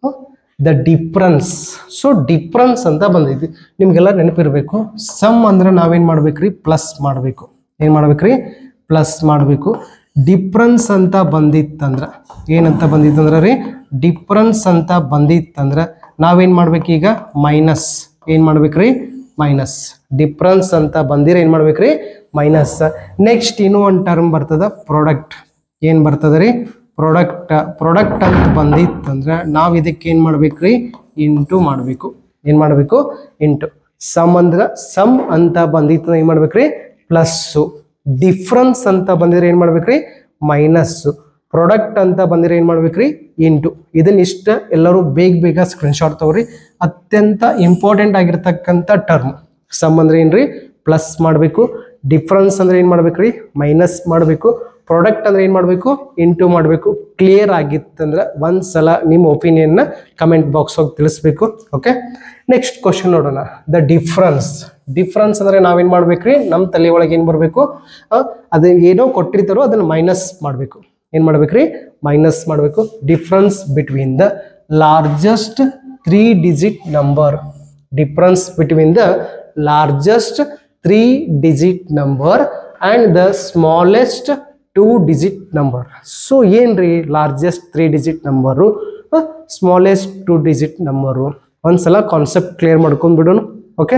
A: ದ ಡಿಫ್ರೆನ್ಸ್ ಸೊ ಡಿಫ್ರೆನ್ಸ್ ಅಂತ ಬಂದೈತಿ ನಿಮ್ಗೆಲ್ಲ ನೆನಪಿರ್ಬೇಕು ಸಮ್ ಅಂದ್ರೆ ನಾವೇನ್ ಮಾಡ್ಬೇಕ್ರಿ ಪ್ಲಸ್ ಮಾಡಬೇಕು ಏನ್ ಮಾಡ್ಬೇಕ್ರಿ ಪ್ಲಸ್ ಮಾಡಬೇಕು ಡಿಫ್ರೆನ್ಸ್ ಅಂತ ಬಂದಿತ್ತಂದ್ರ ಏನಂತ ಬಂದಿತ್ತಂದ್ರ ರೀ ಡಿಫ್ರೆನ್ಸ್ ಅಂತ ಬಂದಿತ್ತಂದ್ರ ನಾವೇನ್ ಮಾಡ್ಬೇಕೀಗ ಮೈನಸ್ ಏನ್ ಮಾಡ್ಬೇಕ್ರಿ ಮೈನಸ್ ಡಿಫ್ರೆನ್ಸ್ ಅಂತ ಬಂದಿರ ಏನ್ ಮಾಡ್ಬೇಕ್ರಿ ಮೈನಸ್ ನೆಕ್ಸ್ಟ್ ಇನ್ನೂ ಒಂದು ಟರ್ಮ್ ಬರ್ತದ ಪ್ರಾಡಕ್ಟ್ ಏನ್ ಬರ್ತದ ರೀ ಪ್ರಾಡಕ್ಟ್ ಪ್ರಾಡಕ್ಟ್ ಅಂತ ಬಂದಿತ್ತಂದ್ರೆ ನಾವು ಇದಕ್ಕೆ ಏನು ಮಾಡ್ಬೇಕ್ರಿ ಇಂಟು ಮಾಡಬೇಕು ಏನು ಮಾಡಬೇಕು ಇಂಟು ಸಮ್ ಅಂದ್ರೆ ಸಮ್ ಅಂತ ಬಂದಿತ್ತು ಏನು ಮಾಡ್ಬೇಕ್ರಿ ಪ್ಲಸ್ಸು ಡಿಫ್ರೆನ್ಸ್ ಅಂತ ಬಂದಿದ್ರೆ ಏನು ಮಾಡ್ಬೇಕ್ರಿ ಮೈನಸ್ಸು ಪ್ರಾಡಕ್ಟ್ ಅಂತ ಬಂದಿದ್ರೆ ಏನು ಮಾಡ್ಬೇಕ್ರಿ ಇಂಟು ಇದನ್ನ ಇಷ್ಟ ಎಲ್ಲರೂ ಬೇಗ ಬೇಗ ಸ್ಕ್ರೀನ್ಶಾಟ್ ತಗೋರಿ ಅತ್ಯಂತ ಇಂಪಾರ್ಟೆಂಟ್ ಆಗಿರ್ತಕ್ಕಂಥ ಟರ್ಮ್ ಸಮ್ ಅಂದ್ರೆ ಏನ್ರಿ ಪ್ಲಸ್ ಮಾಡಬೇಕು ಡಿಫ್ರೆನ್ಸ್ ಅಂದ್ರೆ ಏನು ಮಾಡ್ಬೇಕ್ರಿ ಮೈನಸ್ ಮಾಡಬೇಕು ಪ್ರಾಡಕ್ಟ್ ಅಂದ್ರೆ ಏನು ಮಾಡಬೇಕು ಇಂಟು ಮಾಡಬೇಕು ಕ್ಲಿಯರ್ ಆಗಿತ್ತಂದ್ರೆ ಒಂದು ಸಲ ನಿಮ್ಮ ಒಪಿನಿಯನ್ನ ಕಮೆಂಟ್ ಬಾಕ್ಸ್ ಹೋಗಿ ತಿಳಿಸ್ಬೇಕು ಓಕೆ ನೆಕ್ಸ್ಟ್ ಕ್ವಶನ್ ನೋಡೋಣ ದ ಡಿಫ್ರೆನ್ಸ್ ಡಿಫ್ರೆನ್ಸ್ ಅಂದ್ರೆ ನಾವೇನು ಮಾಡ್ಬೇಕ್ರಿ ನಮ್ಮ ತಲೆ ಒಳಗೆ ಏನು ಬರಬೇಕು ಅದು ಏನೋ ಕೊಟ್ಟಿರ್ತಾರೋ ಅದನ್ನು ಮೈನಸ್ ಮಾಡಬೇಕು ಏನು ಮಾಡ್ಬೇಕ್ರಿ ಮೈನಸ್ ಮಾಡಬೇಕು difference between the largest three digit number difference between the largest three digit number and the smallest two digit number so ಏನ್ರಿ largest three digit number smallest two digit number ಒಂದ್ಸಲ concept clear ಮಾಡ್ಕೊಂಡ್ ಬಿಡೋಣ okay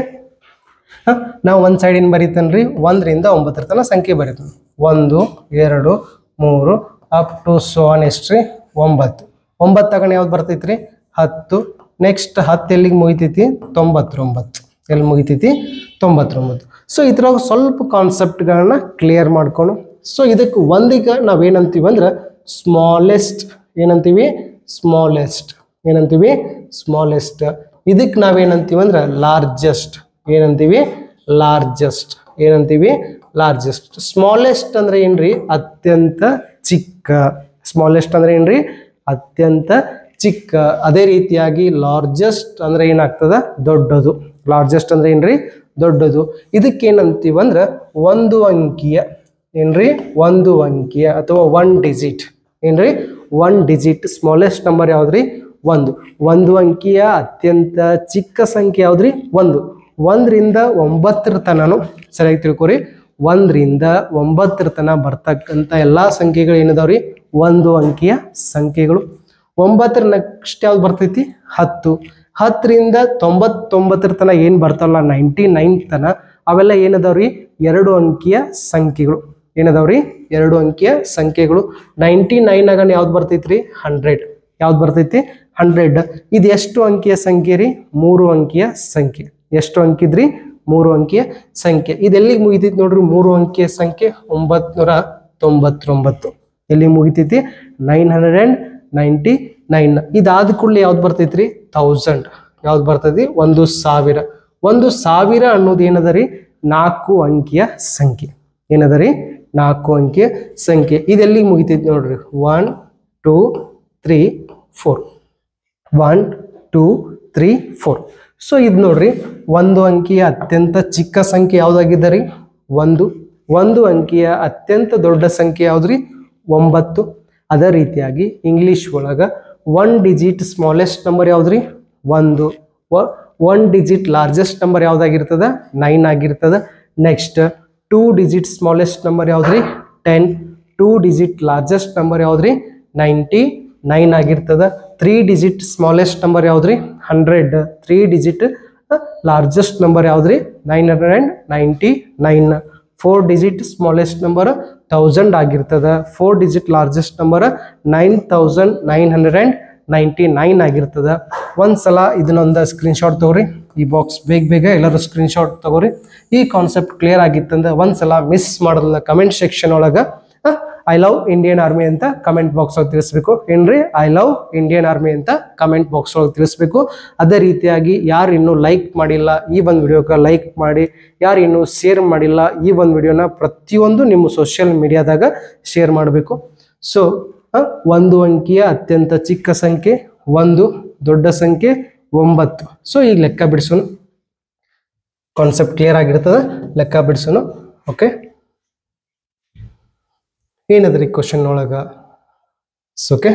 A: ನಾವು ಒಂದು side ಏನು ಬರೀತಾನ್ರಿ ಒಂದರಿಂದ ಒಂಬತ್ತರ ತನಕ ಸಂಖ್ಯೆ ಬರೀತಾನೆ ಒಂದು ಎರಡು ಮೂರು ಅಪ್ ಟು ಸೋನ್ ಎಷ್ಟ್ರಿ ಒಂಬತ್ತು ಒಂಬತ್ತು ತಗೊಂಡು ಯಾವ್ದು ಬರ್ತೈತ್ರಿ ಹತ್ತು ನೆಕ್ಸ್ಟ್ ಹತ್ತು ಎಲ್ಲಿಗೆ ಮುಗಿತೈತಿ ತೊಂಬತ್ತೊಂಬತ್ತು ಎಲ್ಲಿ ಮುಗಿತೈತಿ ತೊಂಬತ್ತೊಂಬತ್ತು ಸೊ ಇದ್ರಾಗ ಸ್ವಲ್ಪ ಕಾನ್ಸೆಪ್ಟ್ಗಳನ್ನ ಕ್ಲಿಯರ್ ಮಾಡ್ಕೊಂಡು ಸೊ ಇದಕ್ಕೆ ಒಂದೀಗ ನಾವೇನಂತೀವಿ ಅಂದ್ರೆ ಸ್ಮಾಲೆಸ್ಟ್ ಏನಂತೀವಿ ಸ್ಮಾಲೆಸ್ಟ್ ಏನಂತೀವಿ ಸ್ಮಾಲೆಸ್ಟ್ ಇದಕ್ಕೆ ನಾವೇನಂತೀವಿ ಅಂದ್ರೆ ಲಾರ್ಜೆಸ್ಟ್ ಏನಂತೀವಿ ಲಾರ್ಜೆಸ್ಟ್ ಏನಂತೀವಿ ಲಾರ್ಜೆಸ್ಟ್ ಸ್ಮಾಲೆಸ್ಟ್ ಅಂದ್ರೆ ಏನ್ರಿ ಅತ್ಯಂತ ಚಿಕ್ಕ ಸ್ಮಾಲೆಸ್ಟ್ ಅಂದ್ರೆ ಏನ್ರಿ ಅತ್ಯಂತ ಚಿಕ್ಕ ಅದೇ ರೀತಿಯಾಗಿ ಲಾರ್ಜೆಸ್ಟ್ ಅಂದ್ರೆ ಏನಾಗ್ತದ ದೊಡ್ಡದು ಲಾರ್ಜೆಸ್ಟ್ ಅಂದ್ರೆ ಏನ್ರಿ ದೊಡ್ಡದು ಇದಕ್ಕೇನಂತೀವಂದ್ರೆ ಒಂದು ಅಂಕಿಯ ಏನ್ರಿ ಒಂದು ಅಂಕಿಯ ಅಥವಾ ಒನ್ ಡಿಜಿಟ್ ಏನ್ರಿ ಒನ್ ಡಿಜಿಟ್ ಸ್ಮಾಲೆಸ್ಟ್ ನಂಬರ್ ಯಾವ್ದ್ರಿ ಒಂದು ಒಂದು ಅಂಕಿಯ ಅತ್ಯಂತ ಚಿಕ್ಕ ಸಂಖ್ಯೆ ಯಾವ್ದ್ರಿ ಒಂದು ಒಂದರಿಂದ ಒಂಬತ್ತರ ತನನು ಸರಿಯಾಗಿ ತಿಳ್ಕೊರಿ ಒಂದರಿಂದ ಒಂಬತ್ತರ ತನ ಬರ್ತಕ್ಕಂಥ ಎಲ್ಲಾ ಸಂಖ್ಯೆಗಳು ಏನಿದಾವ್ರಿ ಒಂದು ಅಂಕಿಯ ಸಂಖ್ಯೆಗಳು ಒಂಬತ್ತರ ನೆಕ್ಸ್ಟ್ ಯಾವ್ದು ಬರ್ತೈತಿ ಹತ್ತು ಹತ್ತರಿಂದ ತೊಂಬತ್ತೊಂಬತ್ತರ ತನ ಏನು ಬರ್ತಾವಲ್ಲ ನೈಂಟಿ ನೈನ್ ತನ ಅವೆಲ್ಲ ಏನದಾವ್ರಿ ಎರಡು ಅಂಕಿಯ ಸಂಖ್ಯೆಗಳು ಏನದಾವ್ರಿ ಎರಡು ಅಂಕಿಯ ಸಂಖ್ಯೆಗಳು ನೈಂಟಿ ನೈನ್ ಆಗ ಯಾವ್ದು ಬರ್ತೈತ್ರಿ ಹಂಡ್ರೆಡ್ ಯಾವ್ದು ಬರ್ತೈತಿ ಹಂಡ್ರೆಡ್ ಇದು ಎಷ್ಟು ಅಂಕಿಯ ಸಂಖ್ಯೆ ರೀ ಮೂರು ಅಂಕಿಯ ಸಂಖ್ಯೆ ಎಷ್ಟು ಅಂಕಿದ್ರಿ ಮೂರು ಅಂಕಿಯ ಸಂಖ್ಯೆ ಇದೆಲ್ಲಿಗೆ ಮುಗಿತೈತಿ ನೋಡ್ರಿ ಮೂರು ಅಂಕಿಯ ಸಂಖ್ಯೆ ಒಂಬತ್ನೂರ ತೊಂಬತ್ತೊಂಬತ್ತು ಎಲ್ಲಿ ಮುಗಿತೈತಿ nine hundred and ninety nine ಇದಾದ ಕೂಡಲೇ ಯಾವ್ದು ಬರ್ತೈತ್ರಿ ಥೌಸಂಡ್ ಯಾವ್ದು ಬರ್ತೈತಿ ಒಂದು ಸಾವಿರ ಒಂದು ಸಾವಿರ ಅನ್ನೋದು ಏನದ ರೀ ನಾಲ್ಕು ಅಂಕಿಯ ಸಂಖ್ಯೆ ಏನದ ರೀ ನಾಲ್ಕು ಅಂಕಿಯ ಸಂಖ್ಯೆ ಇದೆಲ್ಲಿಗೆ ಮುಗಿತೈತಿ ನೋಡ್ರಿ one two three four one two three four so ಇದು ನೋಡ್ರಿ ಒಂದು ಅಂಕಿಯ ಅತ್ಯಂತ ಚಿಕ್ಕ ಸಂಖ್ಯೆ ಯಾವ್ದಾಗಿದೆ ರೀ ಒಂದು ಒಂದು ಅಂಕಿಯ ಅತ್ಯಂತ ದೊಡ್ಡ ಸಂಖ್ಯೆ ಯಾವ್ದ್ರಿ ಒಂಬತ್ತು ಅದೇ ರೀತಿಯಾಗಿ ಇಂಗ್ಲಿಷ್ ಒಳಗ ಒನ್ ಡಿಜಿಟ್ ಸ್ಮಾಲೆಸ್ಟ್ ನಂಬರ್ ಯಾವ್ದ್ರಿ ಒಂದು ಒನ್ ಡಿಜಿಟ್ ಲಾರ್ಜೆಸ್ಟ್ ನಂಬರ್ ಯಾವ್ದಾಗಿರ್ತದ ನೈನ್ ಆಗಿರ್ತದ next two digit smallest number ಯಾವ್ದ್ರಿ ten two digit largest number ಯಾವ್ದ್ರಿ ನೈಂಟಿ ನೈನ್ ಆಗಿರ್ತದ ತ್ರೀ ಡಿಜಿಟ್ ಸ್ಮಾಲೆಸ್ಟ್ ನಂಬರ್ ಯಾವ್ದ್ರಿ hundred three digit largest number ಯಾವ್ದ್ರಿ nine hundred and ninety nine four digit smallest number thousand ಆಗಿರ್ತದ four digit largest number nine thousand nine hundred and ninety nine ಆಗಿರ್ತದ ಒಂದ್ಸಲ ಇದನ್ನೊಂದು screenshot ತಗೋರಿ ಈ box ಬೇಗ ಬೇಗ ಎಲ್ಲರೂ ಸ್ಕ್ರೀನ್ಶಾಟ್ ತಗೋರಿ ಈ ಕಾನ್ಸೆಪ್ಟ್ ಕ್ಲಿಯರ್ ಆಗಿತ್ತಂದ್ರೆ ಒಂದ್ಸಲ ಮಿಸ್ ಮಾಡೋದಿಲ್ಲ ಕಮೆಂಟ್ ಸೆಕ್ಷನ್ ಒಳಗೆ ಐ ಲವ್ ಇಂಡಿಯನ್ ಆರ್ಮಿ ಅಂತ ಕಮೆಂಟ್ ಬಾಕ್ಸ್ ಒಳಗೆ ತಿಳಿಸ್ಬೇಕು ಏನ್ರಿ ಐ ಲವ್ ಇಂಡಿಯನ್ ಆರ್ಮಿ ಅಂತ ಕಮೆಂಟ್ ಬಾಕ್ಸ್ ಒಳಗೆ ತಿಳಿಸ್ಬೇಕು ಅದೇ ರೀತಿಯಾಗಿ ಯಾರು ಇನ್ನೂ ಲೈಕ್ ಮಾಡಿಲ್ಲ ಈ ಒಂದು ವಿಡಿಯೋಕ್ಕೆ ಲೈಕ್ ಮಾಡಿ ಯಾರು ಇನ್ನೂ ಶೇರ್ ಮಾಡಿಲ್ಲ ಈ ಒಂದು ವಿಡಿಯೋನ ಪ್ರತಿಯೊಂದು ನಿಮ್ಮ ಸೋಷಿಯಲ್ ಮೀಡಿಯಾದಾಗ ಶೇರ್ ಮಾಡಬೇಕು ಸೊ ಒಂದು ಅಂಕಿಯ ಅತ್ಯಂತ ಚಿಕ್ಕ ಸಂಖ್ಯೆ ಒಂದು ದೊಡ್ಡ ಸಂಖ್ಯೆ ಒಂಬತ್ತು ಸೊ ಈಗ ಲೆಕ್ಕ ಬಿಡಿಸೋಣ ಕಾನ್ಸೆಪ್ಟ್ ಕ್ಲಿಯರ್ ಆಗಿರ್ತದೆ ಲೆಕ್ಕ ಬಿಡಿಸೋಣ ಓಕೆ ಏನದ್ರಿ ಕ್ವಶನ್ ಒಳಗ okay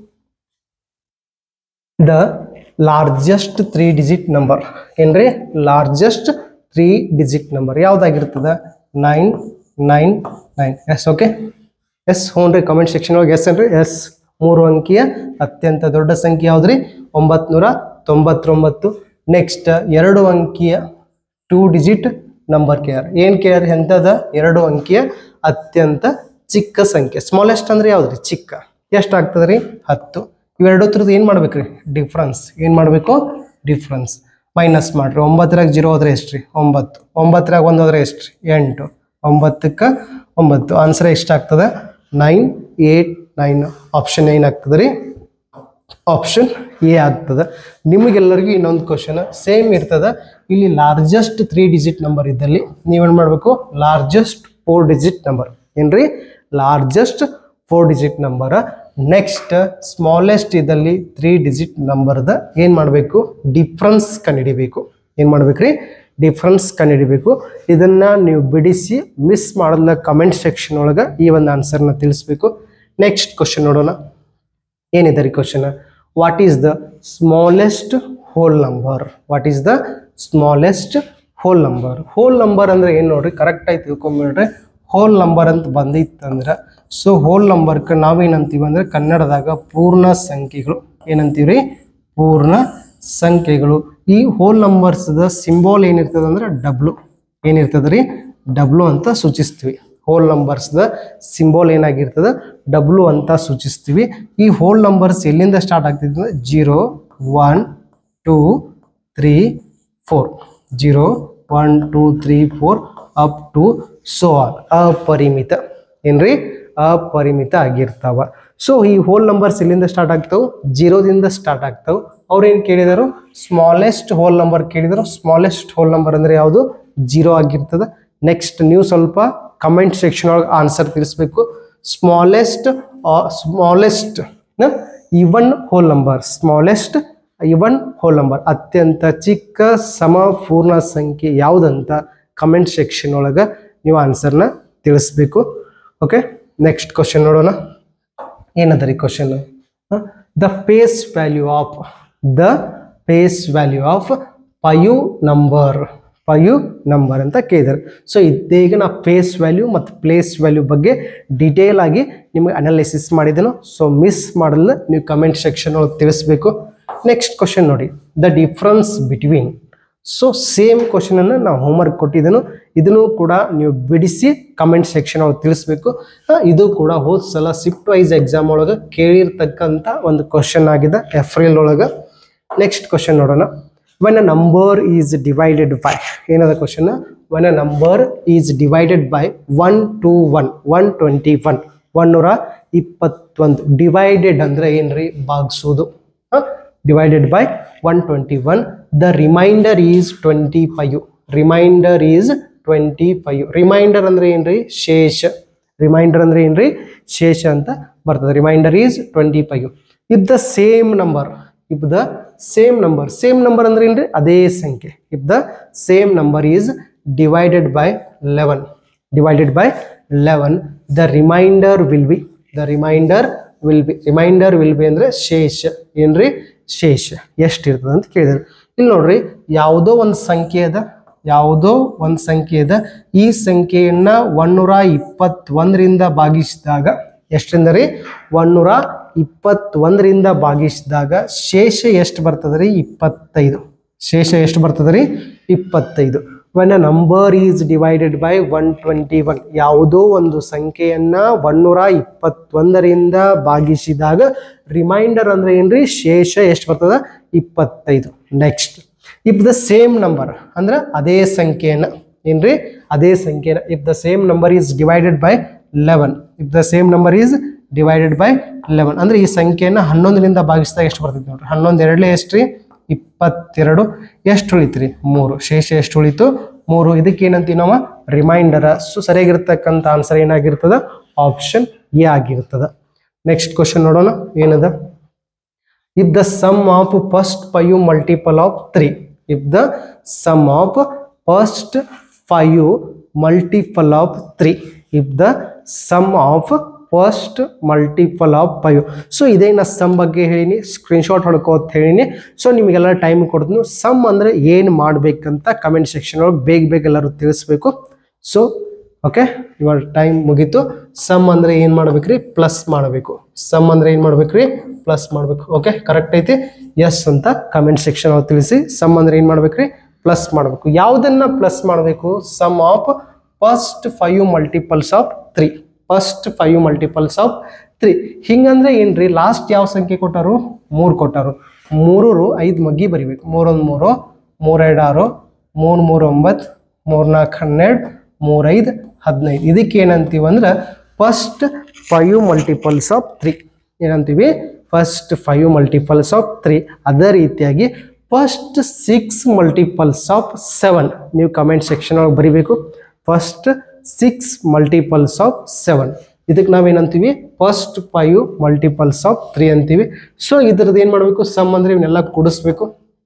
A: the largest three digit number ಏನ್ರಿ ಲಾರ್ಜೆಸ್ಟ್ ತ್ರೀ ಡಿಜಿಟ್ ನಂಬರ್ ಯಾವ್ದಾಗಿರ್ತದ nine nine nine yes okay yes ಹ್ಞೂ ರೀ ಕಮೆಂಟ್ ಸೆಕ್ಷನ್ ಒಳಗೆ ಎಸ್ ಏನ್ರಿ ಎಸ್ ಮೂರು ಅಂಕಿಯ ಅತ್ಯಂತ ದೊಡ್ಡ ಸಂಖ್ಯೆ ಯಾವ್ದ್ರಿ ಒಂಬತ್ನೂರ ತೊಂಬತ್ತೊಂಬತ್ತು ನೆಕ್ಸ್ಟ್ ಎರಡು ಅಂಕಿಯ ಟೂ ಡಿಜಿಟ್ ನಂಬರ್ ಕೇರ್ ಏನು ಕೇರ್ ಎಂಥದ ಎರಡು ಅಂಕಿಯ ಅತ್ಯಂತ ಚಿಕ್ಕ ಸಂಖ್ಯೆ ಸ್ಮಾಲೆಸ್ಟ್ ಅಂದ್ರೆ ಯಾವ್ದ್ರಿ ಚಿಕ್ಕ ಎಷ್ಟು ಆಗ್ತದೆ ರೀ ಹತ್ತು ಇವೆರಡು ಥರದ್ದು ಏನು ಮಾಡ್ಬೇಕ್ರಿ ಡಿಫ್ರೆನ್ಸ್ ಏನು ಮಾಡಬೇಕು ಡಿಫ್ರೆನ್ಸ್ ಮೈನಸ್ ಮಾಡ್ರಿ ಒಂಬತ್ತರಾಗ ಜೀರೋ ಹೋದ್ರೆ ಎಷ್ಟು ರೀ ಒಂಬತ್ತು ಒಂಬತ್ತರಾಗ ಒಂದು ಹೋದ್ರೆ ಎಷ್ಟು ರೀ ಎಂಟು ಒಂಬತ್ತಕ್ಕೆ ಒಂಬತ್ತು ಆನ್ಸರ್ ಎಷ್ಟಾಗ್ತದೆ ನೈನ್ ಏಟ್ ನೈನ್ ಆಪ್ಷನ್ ಏನಾಗ್ತದೆ ರೀ ಆಪ್ಷನ್ ಎ ಆಗ್ತದೆ ನಿಮಗೆಲ್ಲರಿಗೂ ಇನ್ನೊಂದು ಕ್ವಶನ್ ಸೇಮ್ ಇರ್ತದೆ ಇಲ್ಲಿ ಲಾರ್ಜೆಸ್ಟ್ ತ್ರೀ ಡಿಜಿಟ್ ನಂಬರ್ ಇದ್ದಲ್ಲಿ ನೀವೇನು ಮಾಡಬೇಕು ಲಾರ್ಜೆಸ್ಟ್ ಫೋರ್ ಡಿಜಿಟ್ ನಂಬರ್ ಏನ್ರಿ largest four digit number next smallest ಇದ್ದಲ್ಲಿ ತ್ರೀ ಡಿಜಿಟ್ ನಂಬರ್ದ ಏನು ಮಾಡಬೇಕು ಡಿಫ್ರೆನ್ಸ್ ಕಂಡುಹಿಡಿಬೇಕು ಏನು ಮಾಡ್ಬೇಕ್ರಿ ಡಿಫ್ರೆನ್ಸ್ ಕಂಡುಹಿಡಿಬೇಕು ಇದನ್ನ ನೀವು ಬಿಡಿಸಿ ಮಿಸ್ ಮಾಡಲ್ಲ ಕಮೆಂಟ್ ಸೆಕ್ಷನ್ ಒಳಗೆ ಈ ಒಂದು ಆನ್ಸರ್ನ ತಿಳಿಸ್ಬೇಕು ನೆಕ್ಸ್ಟ್ ಕ್ವಶನ್ ನೋಡೋಣ ಏನಿದೆ ರೀ question what is the smallest whole number what is the smallest whole number whole number ಅಂದ್ರೆ ಏನು ನೋಡ್ರಿ ಕರೆಕ್ಟಾಗಿ ತಿಳ್ಕೊಂಬಿಡ್ರಿ ಹೋಲ್ ನಂಬರ್ ಅಂತ ಬಂದಿತ್ತಂದ್ರೆ ಸೊ ಹೋಲ್ ನಂಬರ್ಗೆ ನಾವೇನಂತೀವಿ ಅಂದ್ರೆ ಕನ್ನಡದಾಗ ಪೂರ್ಣ ಸಂಖ್ಯೆಗಳು ಏನಂತೀವಿ ರೀ ಪೂರ್ಣ ಸಂಖ್ಯೆಗಳು ಈ ಹೋಲ್ ನಂಬರ್ಸ್ದ ಸಿಂಬಾಲ್ ಏನಿರ್ತದೆ ಅಂದ್ರೆ ಡಬ್ಲು ಏನಿರ್ತದೆ ರೀ ಡಬ್ಲು ಅಂತ ಸೂಚಿಸ್ತೀವಿ ಹೋಲ್ ನಂಬರ್ಸ್ದ ಸಿಂಬಾಲ್ ಏನಾಗಿರ್ತದೆ ಡಬ್ಲು ಅಂತ ಸೂಚಿಸ್ತೀವಿ ಈ ಹೋಲ್ ನಂಬರ್ಸ್ ಎಲ್ಲಿಂದ ಸ್ಟಾರ್ಟ್ ಆಗ್ತಿದ್ವಿ ಅಂದ್ರೆ zero one two three four zero one two three four up to so on ಅಪರಿಮಿತ ಏನ್ರಿ ಅಪರಿಮಿತ ಆಗಿರ್ತಾವ ಸೊ ಈ ಹೋಲ್ ನಂಬರ್ಸ್ ಎಲ್ಲಿಂದ ಸ್ಟಾರ್ಟ್ ಆಗ್ತಾವ ಜೀರೋದಿಂದ ಸ್ಟಾರ್ಟ್ ಆಗ್ತಾವ ಅವ್ರೇನು ಕೇಳಿದರು ಸ್ಮಾಲೆಸ್ಟ್ ಹೋಲ್ ನಂಬರ್ ಕೇಳಿದರು ಸ್ಮಾಲೆಸ್ಟ್ ಹೋಲ್ ನಂಬರ್ ಅಂದ್ರೆ ಯಾವುದು ಜೀರೋ ಆಗಿರ್ತದೆ ನೆಕ್ಸ್ಟ್ ನೀವು ಸ್ವಲ್ಪ ಕಮೆಂಟ್ ಸೆಕ್ಷನ್ ಒಳಗೆ ಆನ್ಸರ್ ತಿಳಿಸ್ಬೇಕು smallest smallest even whole number smallest even whole number ಅತ್ಯಂತ ಚಿಕ್ಕ ಸಮಪೂರ್ಣ ಸಂಖ್ಯೆ ಯಾವುದಂತ ಕಮೆಂಟ್ ಸೆಕ್ಷನ್ ಒಳಗೆ ನೀವು ಆನ್ಸರ್ನ ತಿಳಿಸ್ಬೇಕು ಓಕೆ ನೆಕ್ಸ್ಟ್ ಕ್ವಶನ್ ನೋಡೋಣ ಏನದ ರೀ question the face value of the face value of ಪಯು ನಂಬರ್ ಪಯು ನಂಬರ್ ಅಂತ ಕೇಳಿದ್ದಾರೆ ಸೊ ಇದೀಗ ನಾ ಫೇಸ್ ವ್ಯಾಲ್ಯೂ ಮತ್ತು ಪ್ಲೇಸ್ ವ್ಯಾಲ್ಯೂ ಬಗ್ಗೆ ಡೀಟೇಲ್ ಆಗಿ ನಿಮಗೆ ಅನಾಲಿಸಿಸ್ ಮಾಡಿದೆನು ಸೊ ಮಿಸ್ ಮಾಡಲ್ಲ ನೀವು ಕಮೆಂಟ್ ಸೆಕ್ಷನ್ ಒಳಗೆ ತಿಳಿಸ್ಬೇಕು ನೆಕ್ಸ್ಟ್ ಕ್ವಶನ್ ನೋಡಿ the difference between so same ಕ್ವಶನನ್ನು ನಾವು ಹೋಮ್ವರ್ಕ್ ಕೊಟ್ಟಿದ್ದೆನು ಇದನ್ನು ಕೂಡ ನೀವು ಬಿಡಿಸಿ ಕಮೆಂಟ್ ಸೆಕ್ಷನ್ ಒಳಗೆ ತಿಳಿಸ್ಬೇಕು ಆ, ಇದು ಕೂಡ ಹೋದ ಸಲ ಶಿಫ್ಟ್ ವೈಸ್ ಎಕ್ಸಾಮ್ ಒಳಗೆ ಕೇಳಿರ್ತಕ್ಕಂಥ ಒಂದು ಕ್ವಶನ್ ಆಗಿದೆ ಏಪ್ರಿಲ್ ಒಳಗೆ ನೆಕ್ಸ್ಟ್ ಕ್ವಶನ್ ನೋಡೋಣ when a number is divided by ಏನದ question when a number is divided by one two one one twenty one ಒನ್ನೂರ ಇಪ್ಪತ್ತೊಂದು ಡಿವೈಡೆಡ್ ಅಂದರೆ ಏನ್ರಿ ಭಾಗಿಸೋದು divided by one twenty one the remainder is twenty five remainder is twenty five remainder ಅಂದ್ರೆ ಏನ್ರಿ ಶೇಷ remainder ಅಂದ್ರೆ ಏನ್ರಿ ಶೇಷ ಅಂತ ಬರ್ತದೆ remainder is twenty five if the same number if the same number same number ಅಂದ್ರೆ ಏನ್ರಿ ಅದೇ ಸಂಖ್ಯೆ if the same number is divided by eleven divided by 11 the remainder will be the remainder will be remainder will be ಅಂದ್ರೆ ಶೇಷ ಏನ್ರಿ ಶೇಷ ಎಷ್ಟು ಇರ್ತದೆ ಅಂತ ಕೇಳಿದ್ರು ಇಲ್ಲಿ ನೋಡ್ರಿ ಯಾವುದೋ ಒಂದು ಸಂಖ್ಯೆ ಅದ ಯಾವುದೋ ಒಂದು ಸಂಖ್ಯೆ ಅದ ಈ ಸಂಖ್ಯೆಯನ್ನ ಒನ್ನೂರ ಇಪ್ಪತ್ತೊಂದರಿಂದ ಭಾಗಿಸಿದಾಗ ಎಷ್ಟರಿಂದ ರೀ ಒನ್ನೂರ ಇಪ್ಪತ್ತೊಂದರಿಂದ ಭಾಗಿಸಿದಾಗ ಶೇಷ ಎಷ್ಟು ಬರ್ತದೆ ರೀ ಇಪ್ಪತ್ತೈದು ಶೇಷ ಎಷ್ಟು ಬರ್ತದೆ ರೀ ಇಪ್ಪತ್ತೈದು when a number is divided by one twenty one ಯಾವುದೋ ಒಂದು ಸಂಖ್ಯೆಯನ್ನ ಒನ್ನೂರ ಇಪ್ಪತ್ತೊಂದರಿಂದ ಭಾಗಿಸಿದಾಗ ರಿಮೈಂಡರ್ ಅಂದ್ರೆ ಏನ್ರಿ ಶೇಷ ಎಷ್ಟು ಬರ್ತದ ಇಪ್ಪತ್ತೈದು next if the same number ಅಂದ್ರೆ ಅದೇ ಸಂಖ್ಯೆಯನ್ನ ಏನ್ರಿ ಅದೇ ಸಂಖ್ಯೆನ if the same number is divided by eleven if the same number is divided by eleven ಅಂದ್ರೆ ಈ ಸಂಖ್ಯೆಯನ್ನ ಹನ್ನೊಂದರಿಂದ ಭಾಗಿಸಿದಾಗ ಎಷ್ಟು ಬರ್ತೈತೆ ನೋಡ್ರಿ ಹನ್ನೊಂದು ಎರಡಲೇ ಎಷ್ಟು ರೀ ಇಪ್ಪತ್ತೆರಡು ಎಷ್ಟು ಉಳಿತು ರೀ ಮೂರು ಶೇಷ ಎಷ್ಟು ಉಳಿತು ಮೂರು ಇದಕ್ಕೆ ಏನಂತೀವಿ ನಾವು ರಿಮೈಂಡರ ಸೊ ಸರಿಯಾಗಿರ್ತಕ್ಕಂಥ ಆನ್ಸರ್ ಏನಾಗಿರ್ತದ ಆಪ್ಷನ್ ಎ ಆಗಿರ್ತದ ನೆಕ್ಸ್ಟ್ ಕ್ವಶನ್ ನೋಡೋಣ ಏನದ if the sum of first five multiple of 3 if the sum of first five multiple of 3 if the sum of first multiple of five so ಇದೇ ನಾ some ಬಗ್ಗೆ ಹೇಳಿನಿ screenshot ಹೊಡ್ಕೋತ ಹೇಳಿನಿ so ನಿಮಗೆಲ್ಲ time ಕೊಡ್ತೀನಿ some ಅಂದರೆ ಏನು ಮಾಡ್ಬೇಕಂತ ಕಮೆಂಟ್ ಸೆಕ್ಷನ್ ಒಳಗೆ ಬೇಗ ಬೇಗ ಎಲ್ಲರೂ ತಿಳಿಸ್ಬೇಕು ಸೊ ಓಕೆ ಇವಾಗ ಟೈಮ್ ಮುಗೀತು ಸಮ್ ಅಂದರೆ ಏನು ಮಾಡ್ಬೇಕ್ರಿ ಪ್ಲಸ್ ಮಾಡಬೇಕು ಸಮ್ ಅಂದರೆ ಏನು ಮಾಡ್ಬೇಕ್ರಿ ಪ್ಲಸ್ ಮಾಡಬೇಕು ಓಕೆ ಕರೆಕ್ಟ್ ಐತಿ ಎಸ್ ಅಂತ ಕಮೆಂಟ್ ಸೆಕ್ಷನ್ ಒಳಗೆ ತಿಳಿಸಿ ಸಮ್ ಅಂದರೆ ಏನು ಮಾಡ್ಬೇಕ್ರಿ ಪ್ಲಸ್ ಮಾಡಬೇಕು ಯಾವುದನ್ನ ಪ್ಲಸ್ ಮಾಡಬೇಕು sum of first five multiples of three first five multiples of three ಹಿಂಗಂದ್ರೆ ಏನ್ರಿ ಲಾಸ್ಟ್ ಯಾವ ಸಂಖ್ಯೆ ಕೊಟ್ಟಾರು ಮೂರು ಕೊಟ್ಟಾರು ಮೂರೂರು ಐದು ಮಗ್ಗಿ ಬರಿಬೇಕು ಮೂರೊಂದು ಮೂರು ಮೂರೆರಡು ಆರು ಮೂರು ಮೂರು ಒಂಬತ್ತು ಮೂರ್ನಾಲ್ಕು ಹನ್ನೆರಡು ಮೂರೈದು ಹದಿನೈದು ಇದಕ್ಕೆ ಏನಂತೀವಿ ಅಂದ್ರೆ first five multiples of three ಏನಂತೀವಿ first five multiples of three ಅದೇ ರೀತಿಯಾಗಿ first six multiples of seven ನೀವು ಕಮೆಂಟ್ ಸೆಕ್ಷನ್ ಒಳಗೆ ಬರಿಬೇಕು first six multiples of seven ಇದಕ್ಕೆ ನಾವೇನಂತೀವಿ first five multiples of three ಅಂತೀವಿ ಸೊ ಇದ್ರದ್ದು ಏನು ಮಾಡಬೇಕು ಸಮ್ ಅಂದರೆ ಇವನ್ನೆಲ್ಲ ಕೂಡಿಸ್ಬೇಕು